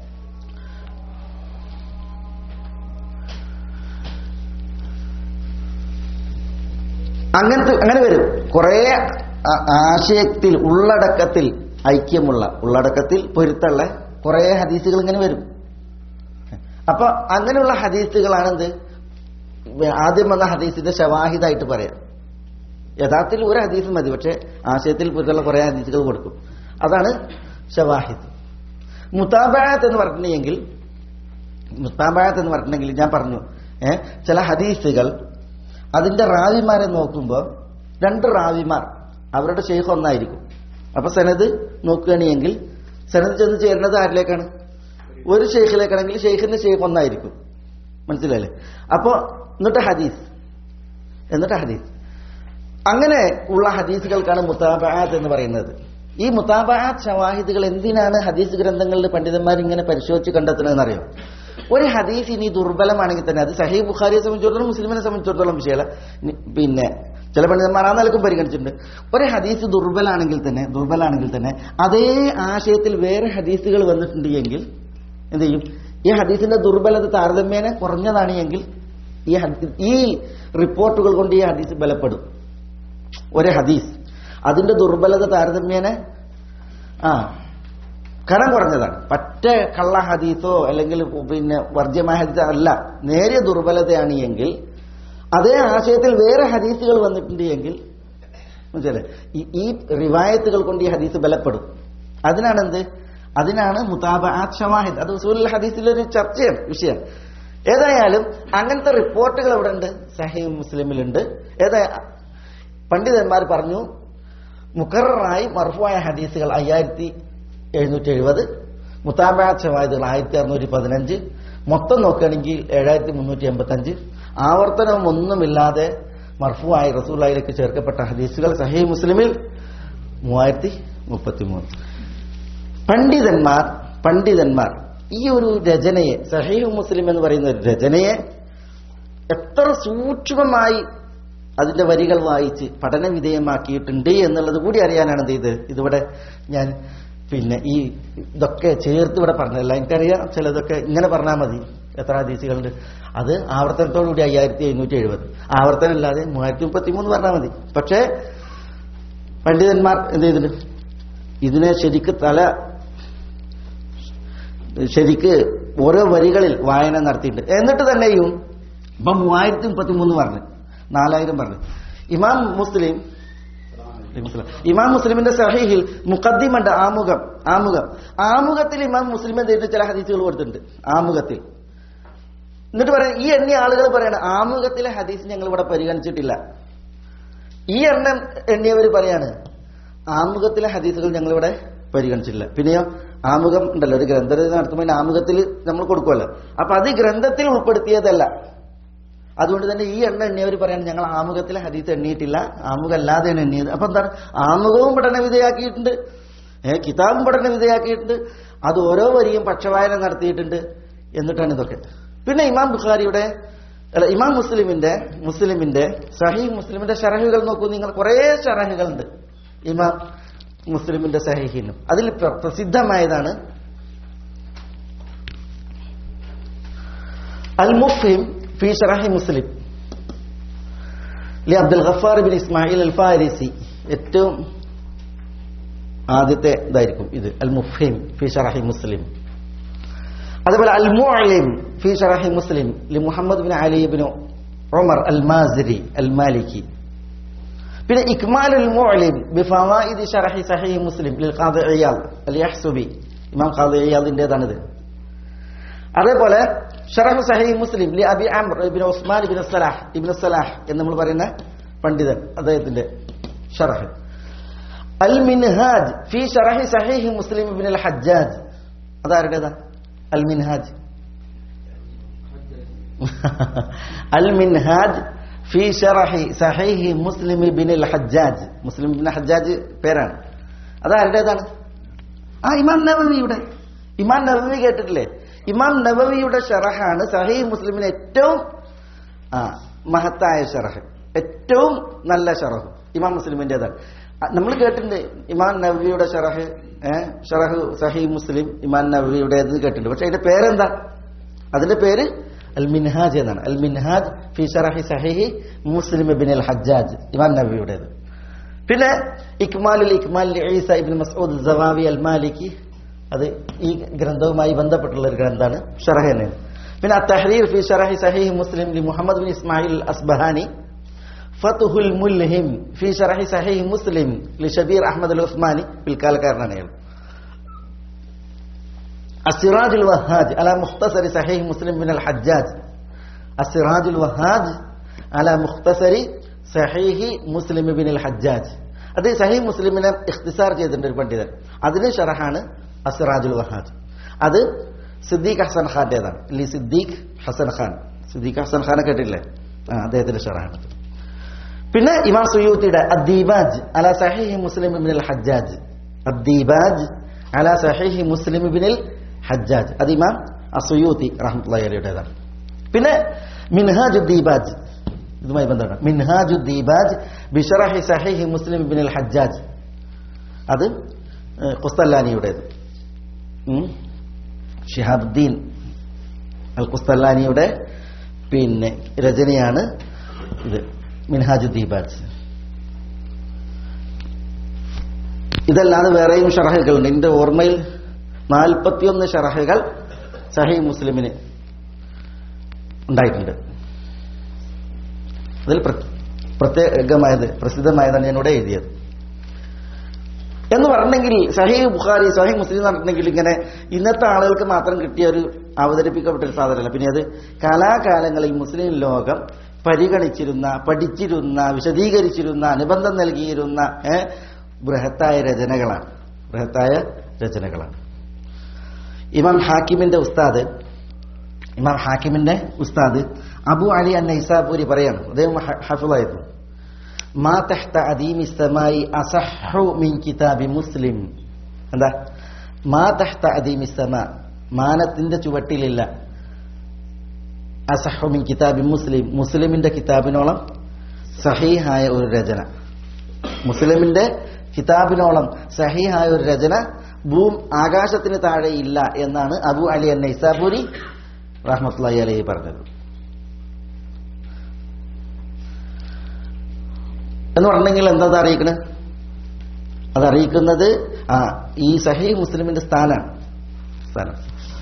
അങ്ങനത്തെ അങ്ങനെ വരും കുറെ ആ- ആശയത്തിൽ ഉള്ളടക്കത്തിൽ ഐക്യമുള്ള ഉള്ളടക്കത്തിൽ പൊരുത്തുള്ള കുറെ ഹദീസുകൾ ഇങ്ങനെ വരും അപ്പൊ അങ്ങനെയുള്ള ഹദീസുകളാണ് എന്ത് ആദ്യം വന്ന ഹദീസിന്റെ ഷവാഹിദായിട്ട് പറയാം യഥാർത്ഥത്തിൽ ഒരു ഹദീസ് മതി പക്ഷെ ആശയത്തിൽ പൊരുത്തുള്ള കുറെ ഹദീസുകൾ കൊടുക്കും അതാണ് ഷവാഹിദ് മുത്താബായത്ത് എന്ന് പറഞ്ഞിട്ടുണ്ടെങ്കിൽ മുത്താബായത്ത് എന്ന് പറഞ്ഞിട്ടുണ്ടെങ്കിൽ ഞാൻ പറഞ്ഞു ഏഹ് ചില ഹദീസുകൾ അതിന്റെ റാവിമാരെ നോക്കുമ്പോൾ രണ്ട് റാവിമാർ അവരുടെ ഷെയ്ഖ് ഒന്നായിരിക്കും അപ്പൊ സനത് നോക്കുകയാണെങ്കിൽ സനത് ചെന്ന് ചേരുന്നത് ആരിലേക്കാണ് ഒരു ഷെയ്ഖിലേക്കാണെങ്കിൽ ഷെയ്ഖിന്റെ ഷെയ്ഖ് ഒന്നായിരിക്കും മനസ്സിലായില്ലേ അപ്പോ എന്നിട്ട് ഹദീസ് എന്നിട്ട് ഹദീസ് അങ്ങനെ ഉള്ള ഹദീസുകൾക്കാണ് മുത്താബാത്ത് എന്ന് പറയുന്നത് ഈ മുത്താബാത്ത് ഷവാഹിദുകൾ എന്തിനാണ് ഹദീസ് ഗ്രന്ഥങ്ങളിൽ പണ്ഡിതന്മാർ ഇങ്ങനെ പരിശോധിച്ച് കണ്ടെത്തുന്നതെന്ന് അറിയോ ഒരു ഹദീസ് ഇനി ദുർബലമാണെങ്കിൽ തന്നെ അത് സഹീ ബുഖാരിയെ സംബന്ധിച്ചിടത്തോളം മുസ്ലിമിനെ സംബന്ധിച്ചിടത്തോളം വിഷയമല്ല നി- പിന്നെ ചില പണ്ഡിതന്മാർ ആ നിലക്കും പരിഗണിച്ചിട്ടുണ്ട് ഒരു ഹദീസ് ദുർബലാണെങ്കിൽ തന്നെ ദുർബലാണെങ്കിൽ തന്നെ അതേ ആശയത്തിൽ വേറെ ഹദീസുകൾ വന്നിട്ടുണ്ട് എങ്കിൽ എന്ത് ചെയ്യും ഈ ഹദീസിന്റെ ദുർബലത താരതമ്യേന കുറഞ്ഞതാണ് എങ്കിൽ ഈ ഹദീ- ഈ റിപ്പോർട്ടുകൾ കൊണ്ട് ഈ ഹദീസ് ബലപ്പെടും ഒരു ഹദീസ് അതിന്റെ ദുർബലത താരതമ്യേന ആ കനം കുറഞ്ഞതാണ് പറ്റ കള്ള ഹദീസോ അല്ലെങ്കിൽ പിന്നെ വർജ്യമായ ഹദീസോ അല്ല നേരിയ ദുർബലതയാണ് എങ്കിൽ അതേ ആശയത്തിൽ വേറെ ഹദീസുകൾ വന്നിട്ടുണ്ട് എങ്കിൽ മനസ്സിലല്ലേ ഈ- ഈ റിവായത്തുകൾ കൊണ്ട് ഈ ഹദീസ് ബലപ്പെടും അതിനാണ് എന്ത് അതിനാണ് മുതാബാത്ത് ഷവാഹിദ് അത് ഉസൂൽ ഹദീസിലൊരു ചർച്ചയാണ് വിഷയം ഏതായാലും അങ്ങനത്തെ റിപ്പോർട്ടുകൾ ഇവിടെ ഉണ്ട് സഹീ മുസ്ലിമിലുണ്ട് ഏതാ പണ്ഡിതന്മാർ പറഞ്ഞു മുക്കറായി മർഫുവായ ഹദീസുകൾ അയ്യായിരത്തി എഴുന്നൂറ്റി എഴുപത് മുത്താബാത്ത് ഷവാഹിദുകൾ ആയിരത്തി അറുന്നൂറ്റി പതിനഞ്ച് മൊത്തം നോക്കുകയാണെങ്കിൽ ഏഴായിരത്തി മുന്നൂറ്റി എൺപത്തി അഞ്ച് ആവർത്തനം ഒന്നുമില്ലാതെ മർഫുവായി റസൂലായിലേക്ക് ചേർക്കപ്പെട്ട ഹദീസുകൾ സഹീ മുസ്ലിമിൽ മൂവായിരത്തി മുപ്പത്തി മൂന്ന് പണ്ഡിതന്മാർ പണ്ഡിതന്മാർ ഈ ഒരു രചനയെ സഹീഹ് മുസ്ലിം എന്ന് പറയുന്ന ഒരു രചനയെ എത്ര സൂക്ഷ്മമായി അതിന്റെ വരികൾ വായിച്ച് പഠന വിധേയമാക്കിയിട്ടുണ്ട് എന്നുള്ളത് കൂടി അറിയാനാണ് എന്ത് ചെയ്ത് ഇതിവിടെ ഞാൻ പിന്നെ ഈ ഇതൊക്കെ ചേർത്ത് ഇവിടെ പറഞ്ഞതല്ല എനിക്കറിയാം ചിലതൊക്കെ ഇങ്ങനെ പറഞ്ഞാൽ മതി എത്ര ഹദീസുകളുണ്ട് അത് ആവർത്തനത്തോടുകൂടി അയ്യായിരത്തി എഴുന്നൂറ്റി എഴുപത് ആവർത്തനം ഇല്ലാതെ മൂവായിരത്തി മുപ്പത്തി മൂന്ന് പറഞ്ഞാൽ മതി പക്ഷേ പണ്ഡിതന്മാർ എന്ത് ചെയ്തിട്ടുണ്ട് ഇതിനെ ശരിക്ക് തല ശരിക്ക് ഓരോ വരികളിൽ വായന നടത്തിയിട്ടുണ്ട് എന്നിട്ട് തന്നെയും ഇപ്പൊ മൂവായിരത്തി മുപ്പത്തി മൂന്ന് പറഞ്ഞു നാലായിരം പറഞ്ഞു ഇമാം മുസ്ലിം ഇമാം മുസ്ലിമിന്റെ സഹീഹിൽ മുഖദ്ദിമുണ്ട് ആമുഖം ആമുഖം ആമുഖത്തിൽ ഇമാം മുസ്ലിം എന്തെയ്തിട്ട് ചില ഹദീസുകൾ കൊടുത്തിട്ടുണ്ട് ആമുഖത്തിൽ എന്നിട്ട് പറയാം ഈ എണ്ണി ആളുകൾ പറയണം ആമുഖത്തിലെ ഹദീസ് ഞങ്ങൾ ഇവിടെ പരിഗണിച്ചിട്ടില്ല ഈ എണ്ണം എണ്ണിയവർ പറയാണ് ആമുഖത്തിലെ ഹദീസുകൾ ഞങ്ങളിവിടെ പരിഗണിച്ചിട്ടില്ല പിന്നെയോ ആമുഖം ഉണ്ടല്ലോ ഒരു ഗ്രന്ഥരചന നടത്തുമ്പോൾ അതിന് ആമുഖത്തിൽ നമ്മൾ കൊടുക്കുമല്ലോ അപ്പൊ അത് ഈ ഗ്രന്ഥത്തിൽ ഉൾപ്പെടുത്തിയതല്ല അതുകൊണ്ട് തന്നെ ഈ എണ്ണ എണ്ണിയവർ പറയാണ് ഞങ്ങൾ ആമുഖത്തിലെ ഹദീസ് എണ്ണിയിട്ടില്ല ആമുഖം അല്ലാതെയാണ് എണ്ണിയത് അപ്പൊ എന്താണ് ആമുഖവും പഠന വിധേയാക്കിയിട്ടുണ്ട് ഏഹ് കിതാബും പഠന വിധേയാക്കിയിട്ടുണ്ട് അത് ഓരോ വരിയും പക്ഷവായന നടത്തിയിട്ടുണ്ട് എന്നിട്ടാണ് ഇതൊക്കെ പിന്നെ ഇമാം ബുഖാരിയുടെ അല്ല ഇമാം മുസ്ലിമിന്റെ മുസ്ലിമിന്റെ സഹി മുസ്ലിമിന്റെ ഷറഹുകൾ നോക്കൂ നിങ്ങൾ കുറേ ഷറഹുകളുണ്ട് ഇമാം മുസ്ലിമിന്റെ സഹീഹിനും അതിൽ പ്ര- പ്രസിദ്ധമായതാണ് അൽ മുഫിം ഫി ഷറഹി മുസ്ലിം ലി Abdul Ghaffar bin Ismail al Farisi ഏറ്റവും ആദ്യത്തെ ഇതായിരിക്കും ഇത് അൽ മുഫീം ഫി ഷറഹി മുസ്ലിം അതുപോലെ അൽ മുഅലിം ഫി ഷറഹി മുസ്ലിം ലി Muhammad bin Ali bin Umar al Maziri al Maliki പിന്നെ ഇക്മാലുൽ മുഅലിം ബി ഫവായിദ് ഷറഹി സഹീഹ് മുസ്ലിം ലിൽ ഖാദി ഇയാദ് അൽ യഹ്സുബി ഇമാം ഖാദി ഇയാദിന്റേതാണിത് അതേപോലെ ഷറഹ് സഹീഹ് മുസ്ലിം ലി അബി അംർ ഇബ്നു ഉസ്മാൻ ഇബ്നു സലാഹ് ഇബ്നു സലാഹ് എന്ന് നമ്മൾ പറയുന്ന പണ്ഡിതൻ അദ്ദേഹത്തിന്റെ ഷറഹ് അൽ മിൻഹാജ് ഫി ഷറഹി സഹീഹ് മുസ്ലിം ഇബ്നു അൽ ഹജ്ജാജ് അതാരുടേതാ അൽ മിൻഹാജ് അൽ മിൻഹാജ് ഫി ഷറഹി സഹീഹ് മുസ്ലിം ഇബ്നു അൽ ഹജ്ജാജ് മുസ്ലിം ഇബ്നു ഹജ്ജാജ് പേരാണ് അതാരുടേതാണ് ആ ഇമാം നബവിയുടെ ഇമാം നബവി കേട്ടിട്ടില്ലേ ഇമാം നബവിയുടെ ഷറഹാണ് സഹീഹ് മുസ്ലിമിന് ഏറ്റവും ആ മഹത്തായ ഷറഹ് ഏറ്റവും നല്ല ഷറഹ് ഇമാം മുസ്ലിമിൻ്റെതാണ് നമ്മൾ കേട്ടിട്ടുണ്ട് ഇമാം നബവിയുടെ ഷറഹ് ഏഹ് ഷറഹ് സഹീഹ് മുസ്ലിം ഇമാം നബവിയുടേത് കേട്ടിട്ടുണ്ട് പക്ഷെ അതിന്റെ പേരെന്താ അതിന്റെ പേര് അൽ മിൻഹാജ് എന്നാണ് അൽ മിൻഹാജ് ഫി ഷറഹി സഹീഹി മുസ്ലിം ഇബിൻ അൽ ഹജ്ജാജ് ഇമാം നബവിയുടേത് പിന്നെ ഇക്മാലുൽ ഇക്മാൽ ഈസ ഇബ്നു മസ്ഊദ് സവാവി അൽ മാലിക്കി അത് ഈ ഗ്രന്ഥവുമായി ബന്ധപ്പെട്ടുള്ള ഒരു ഗ്രന്ഥമാണ് ഷറഹ് തന്നെയാണ് പിന്നെ തഹ്രീർ ഫി ഷറഹി സഹീഹ് മുസ്ലിം ലി മുഹമ്മദ് ബിൻ ഇസ്മായിൽ അസ്ബഹാനി ഫതുഹുൽ മുൽഹിം ഫി ഷറഹി സഹീഹ് മുസ്ലിം ലി ഷബീർ അഹമ്മദ് അൽ ഉസ്മാനി പിൽക്കാലക്കാരനാണ് അയാൾ السراج الوهاج على مختصر صحيح مسلم من الحجاج السراج الوهاج على مختصر صحيح مسلم بن الحجاج അത് സഹീഹ് മുസ്ലിമിനെ ഇഖ്തിസാർ ചെയ്തിട്ടുണ്ട് ഒരു പണ്ഡിതൻ അതിന് ഷറഹാണ് അസിറാജുൽ വഹാജ് അത് സിദ്ദീഖ് ഹസൻ ഖാന്റേതാണ് ലി സിദ്ദീഖ് ഹസൻ ഖാൻ സിദ്ദീഖ് ഹസൻ ഖാനെ കേട്ടില്ലേ ആ അദ്ദേഹത്തിന്റെ ഷറഹാണ് പിന്നെ ഇമാം സുയൂത്തിയുടെ അദ്ദീബാജ് അല സഹീഹ് മുസ്ലിം ഇബ്നുൽ ഹജ്ജാജ് അദ്ദീബാജ് അല സഹീഹ് മുസ്ലിം ഇബ്നുൽ ഹജ്ജാജ് അത് ഇമാം അസുയൂത്തി റഹ്മത്തുള്ളാഹി അലൈഹിയുടേതാണ് പിന്നെ മിൻഹാജ് ദീബാജ് ഇതുമായി ബന്ധമാണ് മിൻഹാജു ദീബാജ് ബിഷറഹി സഹീഹ് മുസ്ലിം ഇബ്നുൽ ഹജ്ജാജ് അത് കുസ്തല്ലാനിയുടേത് ഉം. ഷിഹാബുദ്ദീൻ അൽ കുസ്തല്ലാനിയുടെ പിന്നെ രചനയാണ് ഇത് മിൻഹാജു ദീബാജ് ഇതല്ലാതെ വേറെയും ഷറഹുകളുണ്ട് എന്റെ ഓർമ്മയിൽ നാൽപ്പത്തിയൊന്ന് ഷറഹുകൾ സഹി മുസ്ലിമിന് ഉണ്ടായിട്ടുണ്ട് അതിൽ പ്ര- പ്രത്യേകമായത് പ്രസിദ്ധമായതാണ് ഞാൻ ഇവിടെ എഴുതിയത് എന്ന് പറഞ്ഞെങ്കിൽ സഹീഹ് ബുഖാരി സഹീഹ് മുസ്ലിം എന്ന് പറഞ്ഞിട്ടുണ്ടെങ്കിൽ ഇങ്ങനെ ഇന്നത്തെ ആളുകൾക്ക് മാത്രം കിട്ടിയ ഒരു അവതരിപ്പിക്കപ്പെട്ട ഒരു സാധനമല്ല പിന്നെ അത് കാലാകാലങ്ങളിൽ മുസ്ലിം ലോകം പരിഗണിച്ചിരുന്ന പഠിച്ചിരുന്ന വിശദീകരിച്ചിരുന്ന അനുബന്ധം നൽകിയിരുന്ന ഏ, ബൃഹത്തായ രചനകളാണ് ബൃഹത്തായ രചനകളാണ് ഇമാം ഹാക്കിമിന്റെ ഉസ്താദ് ഇമാം ഹാക്കിമിന്റെ ഉസ്താദ് അബു അലി അന്ന ഇസാപൂരി പറയാണ് അദ്ദേഹം ഹ- ഹഫിളായിരുന്നു മാ തഹ്ത അദീമി സമായി അസഹു മിൻ കിതാബി മുസ്ലിം എന്താ മാ തഹ്ത അദീമി സമ മാനത്തിന്റെ ചുവട്ടിലില്ല അസഹു മിൻ കിതാബി മുസ്ലിം മുസ്ലിമിന്റെ കിതാബിനോളം സഹീഹായ ഒരു രചന മുസ്ലിമിന്റെ കിതാബിനോളം സഹീഹായ ഒരു രചന ഭൂം ആകാശത്തിന് താഴെ ഇല്ല എന്നാണ് അബു അലി അന്ന ഇസാപൂരി റഹ്മത്തുള്ളാഹി അലൈഹി പറഞ്ഞത് എന്ന് പറഞ്ഞെങ്കിൽ എന്താ അത് അറിയിക്കണത് അത് അറിയിക്കുന്നത് ആ ഈ സഹീ മുസ്ലിമിന്റെ സ്ഥാനാണ് സ്ഥാനം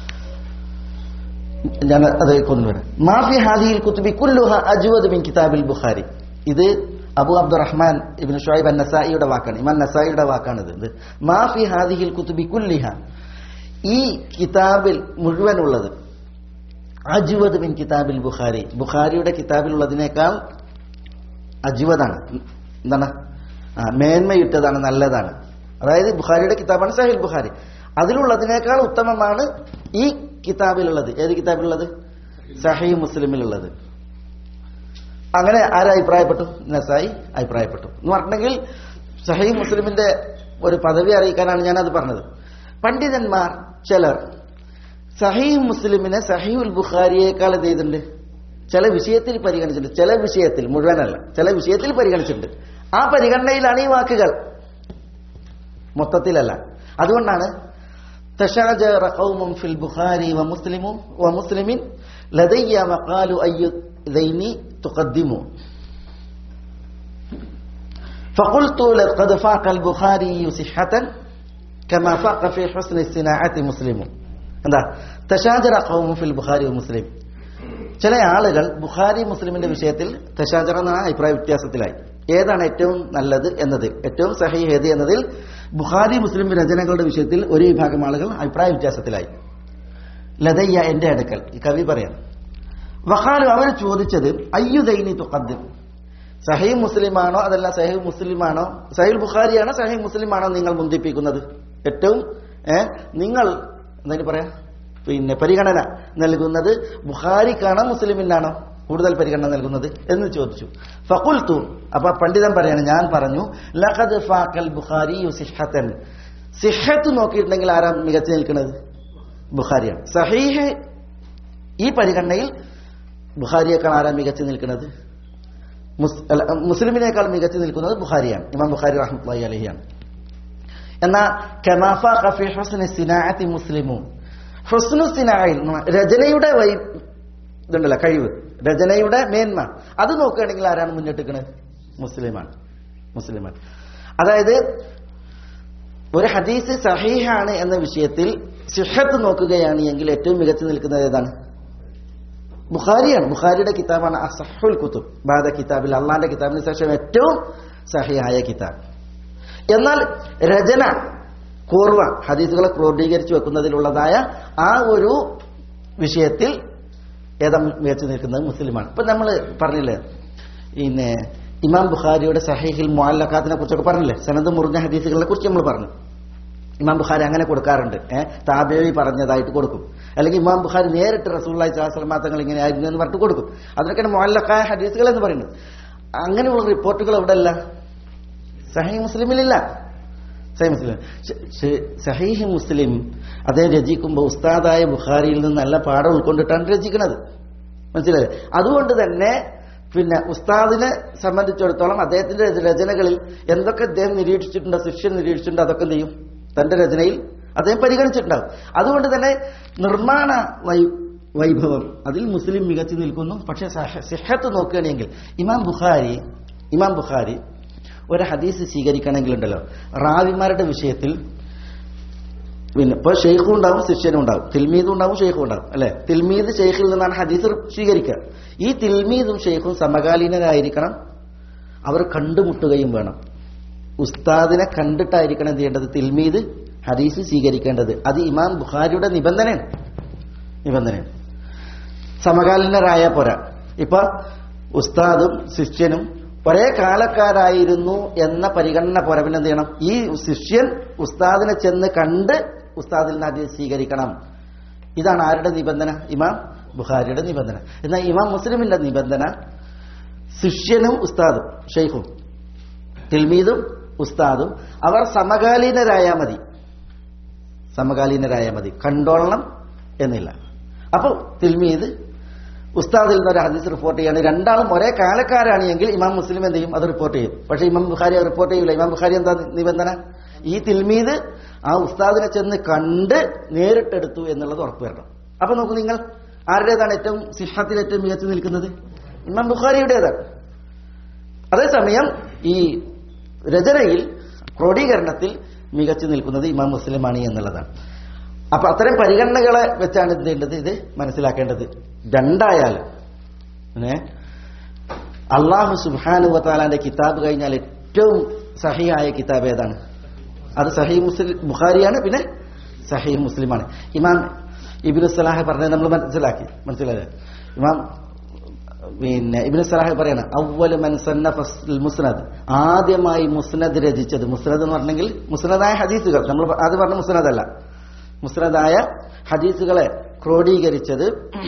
ഞാൻ അത് കൊണ്ടുവരാം മാഫി ഹാദിയിൽ കുത്തുബി കുല്ലുഹ അജുവദ് മിൻ കിതാബിൽ ബുഖാരി ഇത് അബു അബ്ദുറഹ്മാൻ ഇബിൻ ഷുഐബ് അൻ നസായിയുടെ വാക്കാണ് ഇമാൻ നസായിയുടെ വാക്കാണിത് ഇത് മാഫി ഹാദിഹിൽ കുത്തുബി കുല്ലിഹ ഈ കിതാബിൽ മുഴുവനുള്ളത് അജുവദ് മിൻ കിതാബിൽ ബുഖാരി ബുഖാരിയുടെ കിതാബിലുള്ളതിനേക്കാൾ അജുവദാണ് എന്താണ് ആ, മേന്മയുറ്റതാണ് നല്ലതാണ് അതായത് ബുഖാരിയുടെ കിതാബാണ് സഹിൽ ബുഖാരി അതിലുള്ളതിനേക്കാൾ ഉത്തമമാണ് ഈ കിതാബിലുള്ളത് ഏത് കിതാബിലുള്ളത് സഹി മുസ്ലിമിലുള്ളത് അങ്ങനെ ആരാ അഭിപ്രായപ്പെട്ടു നസായി അഭിപ്രായപ്പെട്ടു എന്ന് പറഞ്ഞിട്ടുണ്ടെങ്കിൽ സഹി മുസ്ലിമിന്റെ ഒരു പദവി അറിയിക്കാനാണ് ഞാനത് പറഞ്ഞത് പണ്ഡിതന്മാർ ചിലർ സഹീ മുസ്ലിമിനെ സഹീഉൽ ബുഖാരിയേക്കാൾ എന്ത് ചെയ്തിട്ടുണ്ട് ചില വിഷയത്തിൽ പരിഗണിച്ചിട്ടുണ്ട് ചില വിഷയത്തിൽ മുഴുവനല്ല ചില വിഷയത്തിൽ പരിഗണിച്ചിട്ടുണ്ട് ആ പരിഗണനയിലാണ് ഈ വാക്കുകൾ മൊത്തത്തിലല്ല അതുകൊണ്ടാണ് تشاجر قوم في البخاري ومسلم ومسلم لدي مقال أي ذين تقدموا فقلت لقد فاق البخاري صحة كما فاق في حسن الصناعة مسلم എന്താ തശാജറ ഖൗമു ഫിൽ ബുഖാരി മുസ്ലിം ചില ആളുകൾ ബുഖാരി മുസ്ലിമിന്റെ വിഷയത്തിൽ തശാജറ എന്ന അഭിപ്രായ വ്യത്യാസത്തിലായി ഏതാണ് ഏറ്റവും നല്ലത് എന്നത് ഏറ്റവും സഹി ഏത് എന്നതിൽ ബുഖാരി മുസ്ലിം രചനകളുടെ വിഷയത്തിൽ ഒരു വിഭാഗം ആളുകൾ അഭിപ്രായ വ്യത്യാസത്തിലായി ലതയ്യ എന്റെ അടുക്കൽ ഈ കവി പറയാം വഹാലു അവർ ചോദിച്ചത് അയ്യുദൈനി തുഖദ്ദിം സഹീ മുസ്ലിമാണോ അതല്ല സഹീ മുസ്ലിമാണോ സഹീൽ ബുഖാരിയാണോ സഹീ മുസ്ലിമാണോ നിങ്ങൾ മുന്തിപ്പിക്കുന്നത് ഏറ്റവും ഏ, നിങ്ങൾ എന്തായാലും പറയാ പിന്നെ പരിഗണന നൽകുന്നത് ബുഖാരിക്കാണോ മുസ്ലിമിനാണോ കൂടുതൽ പരിഗണന നൽകുന്നത് എന്ന് ചോദിച്ചു ഫഖുൽത്തു അപ്പൊ പണ്ഡിതൻ പറയാണ് ഞാൻ പറഞ്ഞു ലഖദ് ഫാഖൽ ബുഖാരി സിഹത്തൻ സിഹത്ത് നോക്കിയിട്ടുണ്ടെങ്കിൽ ആരാ മികച്ചു നിൽക്കുന്നത് ബുഖാരിയാണ് സഹീഹ് ഈ പരിഗണനയിൽ ബുഖാരിയേക്കാൾ ആരാ മികച്ചു നിൽക്കുന്നത് മുസ്- അല്ല, മുസ്ലിമിനേക്കാൾ മികച്ചു നിൽക്കുന്നത് ബുഖാരിയാണ് ഇമാം ബുഖാരി റഹ്മത്തുള്ളാഹി അലഹിയാണ് എന്നാൽ കമാഫ ഖഫി ഹുസ്ന സിനാഅത്തി മുസ്ലിമു ഹുസ്നു സിനായിൽ രചനയുടെ വൈ ഇതുണ്ടല്ലോ കഴിവ് രചനയുടെ മേന്മ അത് നോക്കുകയാണെങ്കിൽ ആരാണ് മുന്നിട്ടിരിക്കുന്നത് മുസ്ലിമാണ് മുസ്ലിമാണ് അതായത് ഒരു ഹദീസ് സഹീഹാണ് എന്ന വിഷയത്തിൽ സിഹത്ത് നോക്കുകയാണ് എങ്കിൽ ഏറ്റവും മികച്ചു നിൽക്കുന്നത് ഏതാണ് ബുഖാരിയാണ് ബുഖാരിയുടെ കിതാബാണ് അസഹുൽ കുത്തുബ് ബാദ കിതാബിൽ അള്ളാന്റെ കിതാബിന് ശേഷം ഏറ്റവും സഹിയായ കിതാബ് എന്നാൽ രചന കൂർവ ഹദീസുകളെ ക്രോഡീകരിച്ചു വെക്കുന്നതിലുള്ളതായ ആ ഒരു വിഷയത്തിൽ ഏതാ മികച്ചു നിൽക്കുന്നത് മുസ്ലിമാണ് ഇപ്പൊ നമ്മൾ പറഞ്ഞില്ലേ പിന്നെ ഇമാം ബുഖാരിയുടെ സഹീഹിൽ മുഅല്ലഖാത്തിനെ കുറിച്ചൊക്കെ പറഞ്ഞില്ലേ സനദ് മുറിഞ്ഞ ഹദീസുകളെ കുറിച്ച് നമ്മൾ പറഞ്ഞു ഇമാം ബുഖാരി അങ്ങനെ കൊടുക്കാറുണ്ട് ഏഹ് താബേവി പറഞ്ഞതായിട്ട് കൊടുക്കും അല്ലെങ്കിൽ ഇമാം ബുഖാരി നേരിട്ട് റസൂള്ളി ചാസ്ലമാ തങ്ങൾ ഇങ്ങനെ ആയിരുന്നു എന്ന് പറഞ്ഞിട്ട് കൊടുക്കും അതിനൊക്കെയാണ് മുഅല്ലഖായ ഹദീസുകൾ എന്ന് പറയുന്നത് അങ്ങനെയുള്ള റിപ്പോർട്ടുകൾ എവിടെ അല്ല സഹീ മുസ്ലിമിലില്ല സഹീ മുസ്ലിം ശ- ശ- സഹീഹ് മുസ്ലിം അദ്ദേഹം രചിക്കുമ്പോൾ ഉസ്താദായ ബുഖാരിയിൽ നിന്ന് നല്ല പാഠം ഉൾക്കൊണ്ടിട്ടാണ് രചിക്കുന്നത് മനസ്സിലായി അതുകൊണ്ട് തന്നെ പിന്നെ ഉസ്താദിനെ സംബന്ധിച്ചിടത്തോളം അദ്ദേഹത്തിന്റെ രചനകളിൽ എന്തൊക്കെ അദ്ദേഹം നിരീക്ഷിച്ചിട്ടുണ്ടോ ശിഷ്യൻ നിരീക്ഷിച്ചിട്ടുണ്ടോ അതൊക്കെ എന്ത് ചെയ്യും തന്റെ രചനയിൽ അദ്ദേഹം പരിഗണിച്ചിട്ടുണ്ടാവും അതുകൊണ്ട് തന്നെ നിർമ്മാണ വൈ വൈഭവം അതിൽ മുസ്ലിം മികച്ചു നിൽക്കുന്നു പക്ഷെ സഹ- സിഹത്ത് നോക്കുകയാണെങ്കിൽ ഇമാം ബുഖാരി ഇമാം ബുഖാരി ഒരു ഹദീസ് സ്വീകരിക്കണമെങ്കിലുണ്ടല്ലോ റാവിമാരുടെ വിഷയത്തിൽ പിന്നെ ഇപ്പൊ ഷെയ്ഖും ഉണ്ടാവും ശിഷ്യനും ഉണ്ടാവും തിൽമീദും ഉണ്ടാവും ഷെയ്ഖും ഉണ്ടാവും അല്ലെ തിൽമീദ് ഷെയ്ഖിൽ നിന്നാണ് ഹദീസ് സ്വീകരിക്കുക ഈ തിൽമീദും ഷെയ്ഖും സമകാലീനരായിരിക്കണം അവർ കണ്ടുമുട്ടുകയും വേണം ഉസ്താദിനെ കണ്ടിട്ടായിരിക്കണം എന്ത് ചെയ്യേണ്ടത് തിൽമീദ് ഹദീസ് സ്വീകരിക്കേണ്ടത് അത് ഇമാം ബുഖാരിയുടെ നിബന്ധനയാണ് നിബന്ധനയാണ് സമകാലീനരായ പോരാ ഇപ്പൊ ഉസ്താദും ശിഷ്യനും ഒരേ കാലക്കാരായിരുന്നു എന്ന പരിഗണന പോരാ പിന്നെ എന്ത് ചെയ്യണം ഈ ശിഷ്യൻ ഉസ്താദിനെ ചെന്ന് കണ്ട് ഉസ്താദിൽ നിന്ന് ഹദീസ് സ്വീകരിക്കണം ഇതാണ് ആരുടെ നിബന്ധന ഇമാം ബുഖാരിയുടെ നിബന്ധന എന്നാൽ ഇമാം മുസ്ലിമിന്റെ നിബന്ധന ശിഷ്യനും ഉസ്താദും ഷെയ്ഖും തിൽമീദും ഉസ്താദും അവർ സമകാലീനരായാൽ മതി സമകാലീനരായാൽ മതി കണ്ടോളണം എന്നില്ല അപ്പോൾ തിൽമീദ് ഉസ്താദിൽ നിന്ന് ഒരു ഹദീസ് റിപ്പോർട്ട് ചെയ്യാണ് രണ്ടാളും ഒരേ കാലക്കാരാണ് എങ്കിൽ ഇമാം മുസ്ലിം എന്ത് ചെയ്യും അത് റിപ്പോർട്ട് ചെയ്യും പക്ഷേ ഇമാം ബുഖാരി അത് റിപ്പോർട്ട് ചെയ്യില്ല ഇമാം ബുഖാരി എന്താ നിബന്ധന ഈ തിൽമീദ് ആ ഉസ്താദിനെ ചെന്ന് കണ്ട് നേരിട്ടെടുത്തു എന്നുള്ളത് ഉറപ്പുവരണം അപ്പൊ നോക്കൂ നിങ്ങൾ ആരുടേതാണ് ഏറ്റവും സിഹത്തിൽ ഏറ്റവും മികച്ചു നിൽക്കുന്നത് ഇമാം ബുഖാരിയുടേതാണ് അതേസമയം ഈ രചനയിൽ ക്രോഡീകരണത്തിൽ മികച്ചു നിൽക്കുന്നത് ഇമാം മുസ്ലിമാണ് എന്നുള്ളതാണ് അപ്പൊ അത്തരം പരിഗണനകളെ വെച്ചാണ് എന്ത് ചെയ്യേണ്ടത് ഇത് മനസ്സിലാക്കേണ്ടത് രണ്ടായാലും ഏ അള്ളാഹു സുബാനുവത്താലാന്റെ കിതാബ് കഴിഞ്ഞാൽ ഏറ്റവും സഹിയായ കിതാബ് ഏതാണ് അത് സഹി മുസ്ലിം ബുഖാരിയാണ് പിന്നെ സഹി മുസ്ലിമാണ് ഇമാം ഇബിനു സലാഹ് പറഞ്ഞത് നമ്മൾ മനസ്സിലാക്കി മനസ്സിലായത് ഇമാം പിന്നെ ഇബിനു സലാഹ് പറയാണ് അവല് മൻസന്നഫൽ മുസ്നദ് ആദ്യമായി മുസ്നദ് രചിച്ചത് മുസ്നദ് എന്ന് പറഞ്ഞെങ്കിൽ മുസ്നദായ ഹദീസുകൾ നമ്മൾ ആദ്യം പറഞ്ഞ മുസ്നദ് അല്ല മുസ്നദായ ഹദീസുകളെ ക്രോഡീകരിച്ചത്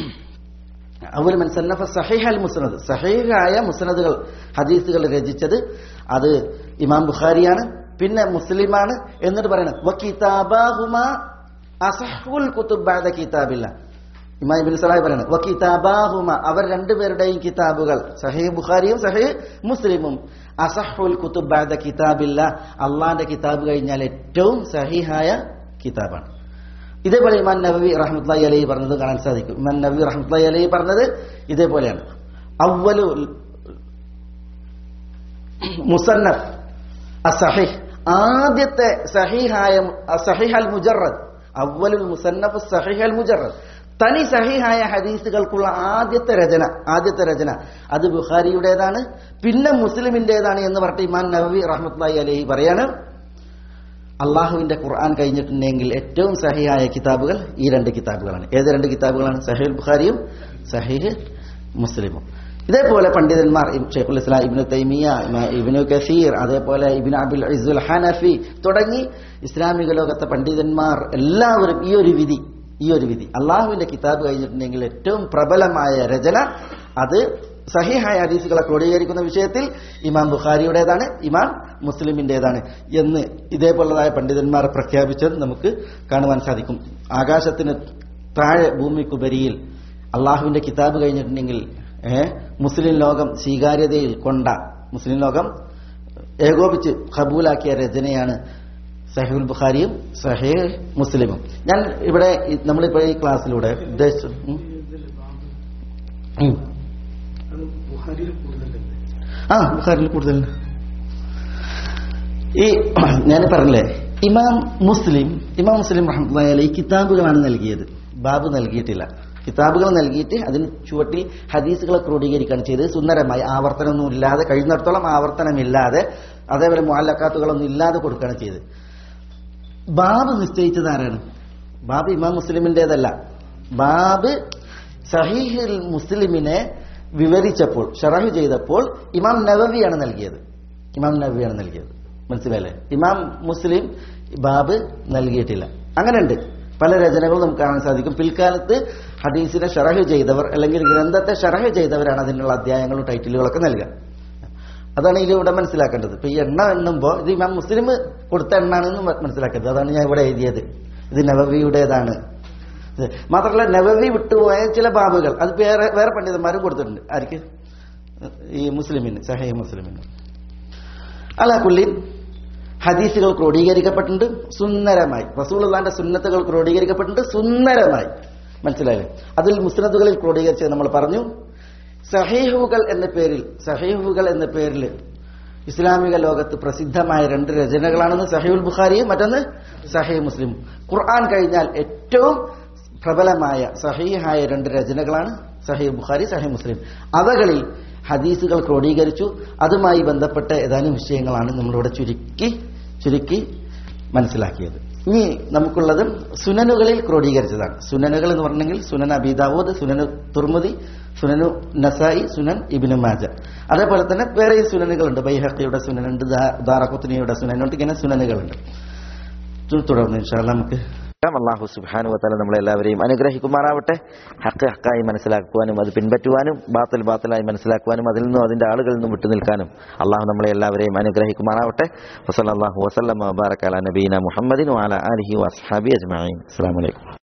അവൽ മൻസന്നഫ സഹീഹ് അൽ മുസ്നദ് സഹീഹായ മുസ്നദുകൾ ഹദീസുകൾ രചിച്ചത് അത് ഇമാം ബുഖാരിയാണ് പിന്നെ മുസ്ലിമാണ് എന്നിട്ട് പറയണം വ കിതാബാഹുമ അസഹുൽ കുത്തുബ് ബഅദ കിതാബില്ല ഇമാം ഇബ്നു സലാഹ് പറയണം വ കിതാബാഹുമ അവർ രണ്ടുപേരുടെയും കിതാബുകൾ സഹീഹ് ബുഖാരിയും സഹീഹ് മുസ്ലിമും അസഹുൽ കുത്തുബ് ബഅദ കിതാബില്ല അള്ളാന്റെ കിതാബ് കഴിഞ്ഞാൽ ഏറ്റവും സഹീഹായ കിതാബാണ് ഇതേപോലെ ഇമാൻ നബി റഹ്മത്തുള്ളി അലൈഹി പറഞ്ഞത് കാണാൻ സാധിക്കും ഇമാൻ നബി റഹ്മത്തുള്ളി അലൈഹി പറഞ്ഞത് ഇതേപോലെയാണ് അവലു മുസന്നഫ് അസഹിഹ് ആദ്യത്തെ സഹിഹായ സഹിഹ് അൽ മുജറദ് അവലുൽ മുസന്നഫ് സഹിഹ് അൽ മുജറദ് തനി സഹിഹായ ഹദീസുകൾക്കുള്ള ആദ്യത്തെ രചന ആദ്യത്തെ രചന അത് ബുഖാരിയുടേതാണ് പിന്നെ മുസ്ലിമിന്റേതാണ് എന്ന് പറഞ്ഞിട്ട് ഇമാൻ നബി റഹ്മത്തുള്ളാഹി അലൈഹി പറയാണ് അള്ളാഹുവിന്റെ ഖുർആൻ കഴിഞ്ഞിട്ടുണ്ടെങ്കിൽ ഏറ്റവും സഹിയായ കിതാബുകൾ ഈ രണ്ട് കിതാബുകളാണ് ഏത് രണ്ട് കിതാബുകളാണ് സഹീൽ ബുഖാരിയും സഹീഹ് മുസ്ലിമും ഇതേപോലെ പണ്ഡിതന്മാർ ഇബ് ഷെയ്ഖുൽ ഇസ്ലാം ഇബ്നു തൈമിയ ഇമ- ഇബ്നു കസീർ അതേപോലെ ഇബ്നു അബുൽ ഇസുൽ ഹനഫി തുടങ്ങി ഇസ്ലാമിക ലോകത്തെ പണ്ഡിതന്മാർ എല്ലാവരും ഈ ഒരു വിധി ഈ ഒരു വിധി അള്ളാഹുവിന്റെ കിതാബ് കഴിഞ്ഞിട്ടുണ്ടെങ്കിൽ ഏറ്റവും പ്രബലമായ രചന അത് സഹിഹായ ഹദീസുകളെ ക്രോഡീകരിക്കുന്ന വിഷയത്തിൽ ഇമാം ബുഖാരിയുടേതാണ് ഇമാം മുസ്ലിമിന്റേതാണ് എന്ന് ഇതേപോലതായ പണ്ഡിതന്മാർ പ്രഖ്യാപിച്ചത് നമുക്ക് കാണുവാൻ സാധിക്കും ആകാശത്തിന് താഴെ ഭൂമിക്കുപരിയിൽ അള്ളാഹുവിന്റെ കിതാബ് കഴിഞ്ഞിട്ടുണ്ടെങ്കിൽ ഏഹ് മുസ്ലിം ലോകം സ്വീകാര്യതയിൽ കൊണ്ട മുസ്ലിം ലോകം ഏകോപിച്ച് ഖബൂലാക്കിയ രചനയാണ് സഹീൽ ബുഖാരിയും സഹീൽ മുസ്ലിമും ഞാൻ ഇവിടെ ഈ- നമ്മളിപ്പോ ഈ ക്ലാസ്സിലൂടെ ഉദ്ദേശിച്ചു ഉം. ഉം. ആ ബുഖാരിൽ കൂടുതൽ ഈ ഞാൻ പറഞ്ഞില്ലേ ഇമാം മുസ്ലിം ഇമാം മുസ്ലിം റഹ്മത്തുള്ളാഹി അലൈഹി കിതാബുകളാണ് നൽകിയത് ബാബ് നൽകിയിട്ടില്ല കിതാബുകൾ നൽകിയിട്ട് അതിന് ചുവട്ടിൽ ഹദീസുകളെ ക്രോഡീകരിക്കുകയാണ് ചെയ്തത് സുന്ദരമായി ആവർത്തനമൊന്നും ഇല്ലാതെ കഴിയുന്നിടത്തോളം ആവർത്തനമില്ലാതെ അതേപോലെ മുഅല്ലക്കാത്തുകളൊന്നും ഇല്ലാതെ കൊടുക്കുകയാണ് ചെയ്തത് ബാബ് നിശ്ചയിച്ചത് ആരാണ് ബാബ് ഇമാം മുസ്ലിമിന്റേതല്ല ബാബ് സഹീഹിൽ മുസ്ലിമിനെ വിവരിച്ചപ്പോൾ ഷറഹ് ചെയ്തപ്പോൾ ഇമാം നവവിയാണ് നൽകിയത് ഇമാം നവവിയാണ് നൽകിയത് മനസ്സിലായില്ലേ ഇമാം മുസ്ലിം ബാബ് നൽകിയിട്ടില്ല അങ്ങനെയുണ്ട് പല രചനകളും നമുക്ക് കാണാൻ സാധിക്കും പിൽക്കാലത്ത് ഹദീസിനെ ഷറഹ് ചെയ്തവർ അല്ലെങ്കിൽ ഗ്രന്ഥത്തെ ഷറഹ് ചെയ്തവരാണ് അതിനുള്ള അധ്യായങ്ങളും ടൈറ്റിലുകളൊക്കെ നൽകുക അതാണ് ഇതിലൂടെ മനസ്സിലാക്കേണ്ടത് ഇപ്പൊ ഈ എണ്ണ എണ്ണുമ്പോൾ ഇത് ഇമാം മുസ്ലിം കൊടുത്ത എണ്ണാണെന്ന് മനസ്സിലാക്കരുത് അതാണ് ഞാൻ ഇവിടെ എഴുതിയത് ഇത് നവവിയുടേതാണ് ഇത് മാത്രമല്ല നവവി വിട്ടുപോയ ചില ബാബുകൾ അത് വേറെ വേറെ പണ്ഡിതന്മാരും കൊടുത്തിട്ടുണ്ട് ആർക്ക് ഈ മുസ്ലിമിന് സഹയ മുസ്ലിമിന് അല്ല കുല്ലി ഹദീസുകൾ ക്രോഡീകരിക്കപ്പെട്ടിട്ടുണ്ട് സുന്ദരമായി റസൂലുള്ളാന്റെ സുന്നത്തുകൾ ക്രോഡീകരിക്കപ്പെട്ടിട്ടുണ്ട് സുന്ദരമായി മനസ്സിലായില്ലേ അതിൽ മുസ്നദുകളിൽ ക്രോഡീകരിച്ചത് നമ്മൾ പറഞ്ഞു സഹീഹുകൾ എന്ന പേരിൽ സഹീഹുകൾ എന്ന പേരിൽ ഇസ്ലാമിക ലോകത്ത് പ്രസിദ്ധമായ രണ്ട് രചനകളാണെന്ന് സഹീഉൽ ബുഖാരിയും മറ്റൊന്ന് സഹീഹ് മുസ്ലിം ഖുർആൻ കഴിഞ്ഞാൽ ഏറ്റവും പ്രബലമായ സഹീഹായ രണ്ട് രചനകളാണ് സഹീഹ് ബുഖാരി സഹീഹ് മുസ്ലിം അവകളിൽ ഹദീസുകൾ ക്രോഡീകരിച്ചു അതുമായി ബന്ധപ്പെട്ട ഏതാനും വിഷയങ്ങളാണ് നമ്മളിവിടെ ചുരുക്കി ചുരുക്കി മനസ്സിലാക്കിയത് ഇനി നമുക്കുള്ളത് സുനനുകളിൽ ക്രോഡീകരിച്ചതാണ് സുനനുകൾ എന്ന് പറഞ്ഞെങ്കിൽ സുനൻ അബിദാവൂദ് സുനനു തുർമുദി സുനനു നസായി സുനൻ ഇബിനു മാജ അതേപോലെ തന്നെ വേറെയും സുനനുകളുണ്ട് ബൈഹക്കിയുടെ സുനനുണ്ട് ദാ- ദാറഖുത്നിയുടെ സുനനുണ്ട് ഇങ്ങനെ സുനനുകളുണ്ട് തു- തുടർന്ന് ഇൻഷാല്ല നമുക്ക് അള്ളാഹു സുബാനു വത്താല നമ്മളെല്ലാവരെയും അനുഗ്രഹിക്കുമാറാവട്ടെ ഹക്ക് ഹക്കായി മനസ്സിലാക്കുവാനും അത് പിൻപറ്റുവാനും ബാത്തൽ ബാത്തലായി മനസ്സിലാക്കുവാനും അതിൽ നിന്നും അതിന്റെ ആളുകളിൽ നിന്നും വിട്ടു നിൽക്കാനും അള്ളാഹു നമ്മളെ എല്ലാവരെയും അനുഗ്രഹിക്കുമാറാവട്ടെ വസല്ലാഹു വസ്ലം വബാറക്കാല നബീന മുഹമ്മദിൻ വാല അലഹി വസ്ഹാബി അജ്മീൻ അസ്സാം വലൈക്കും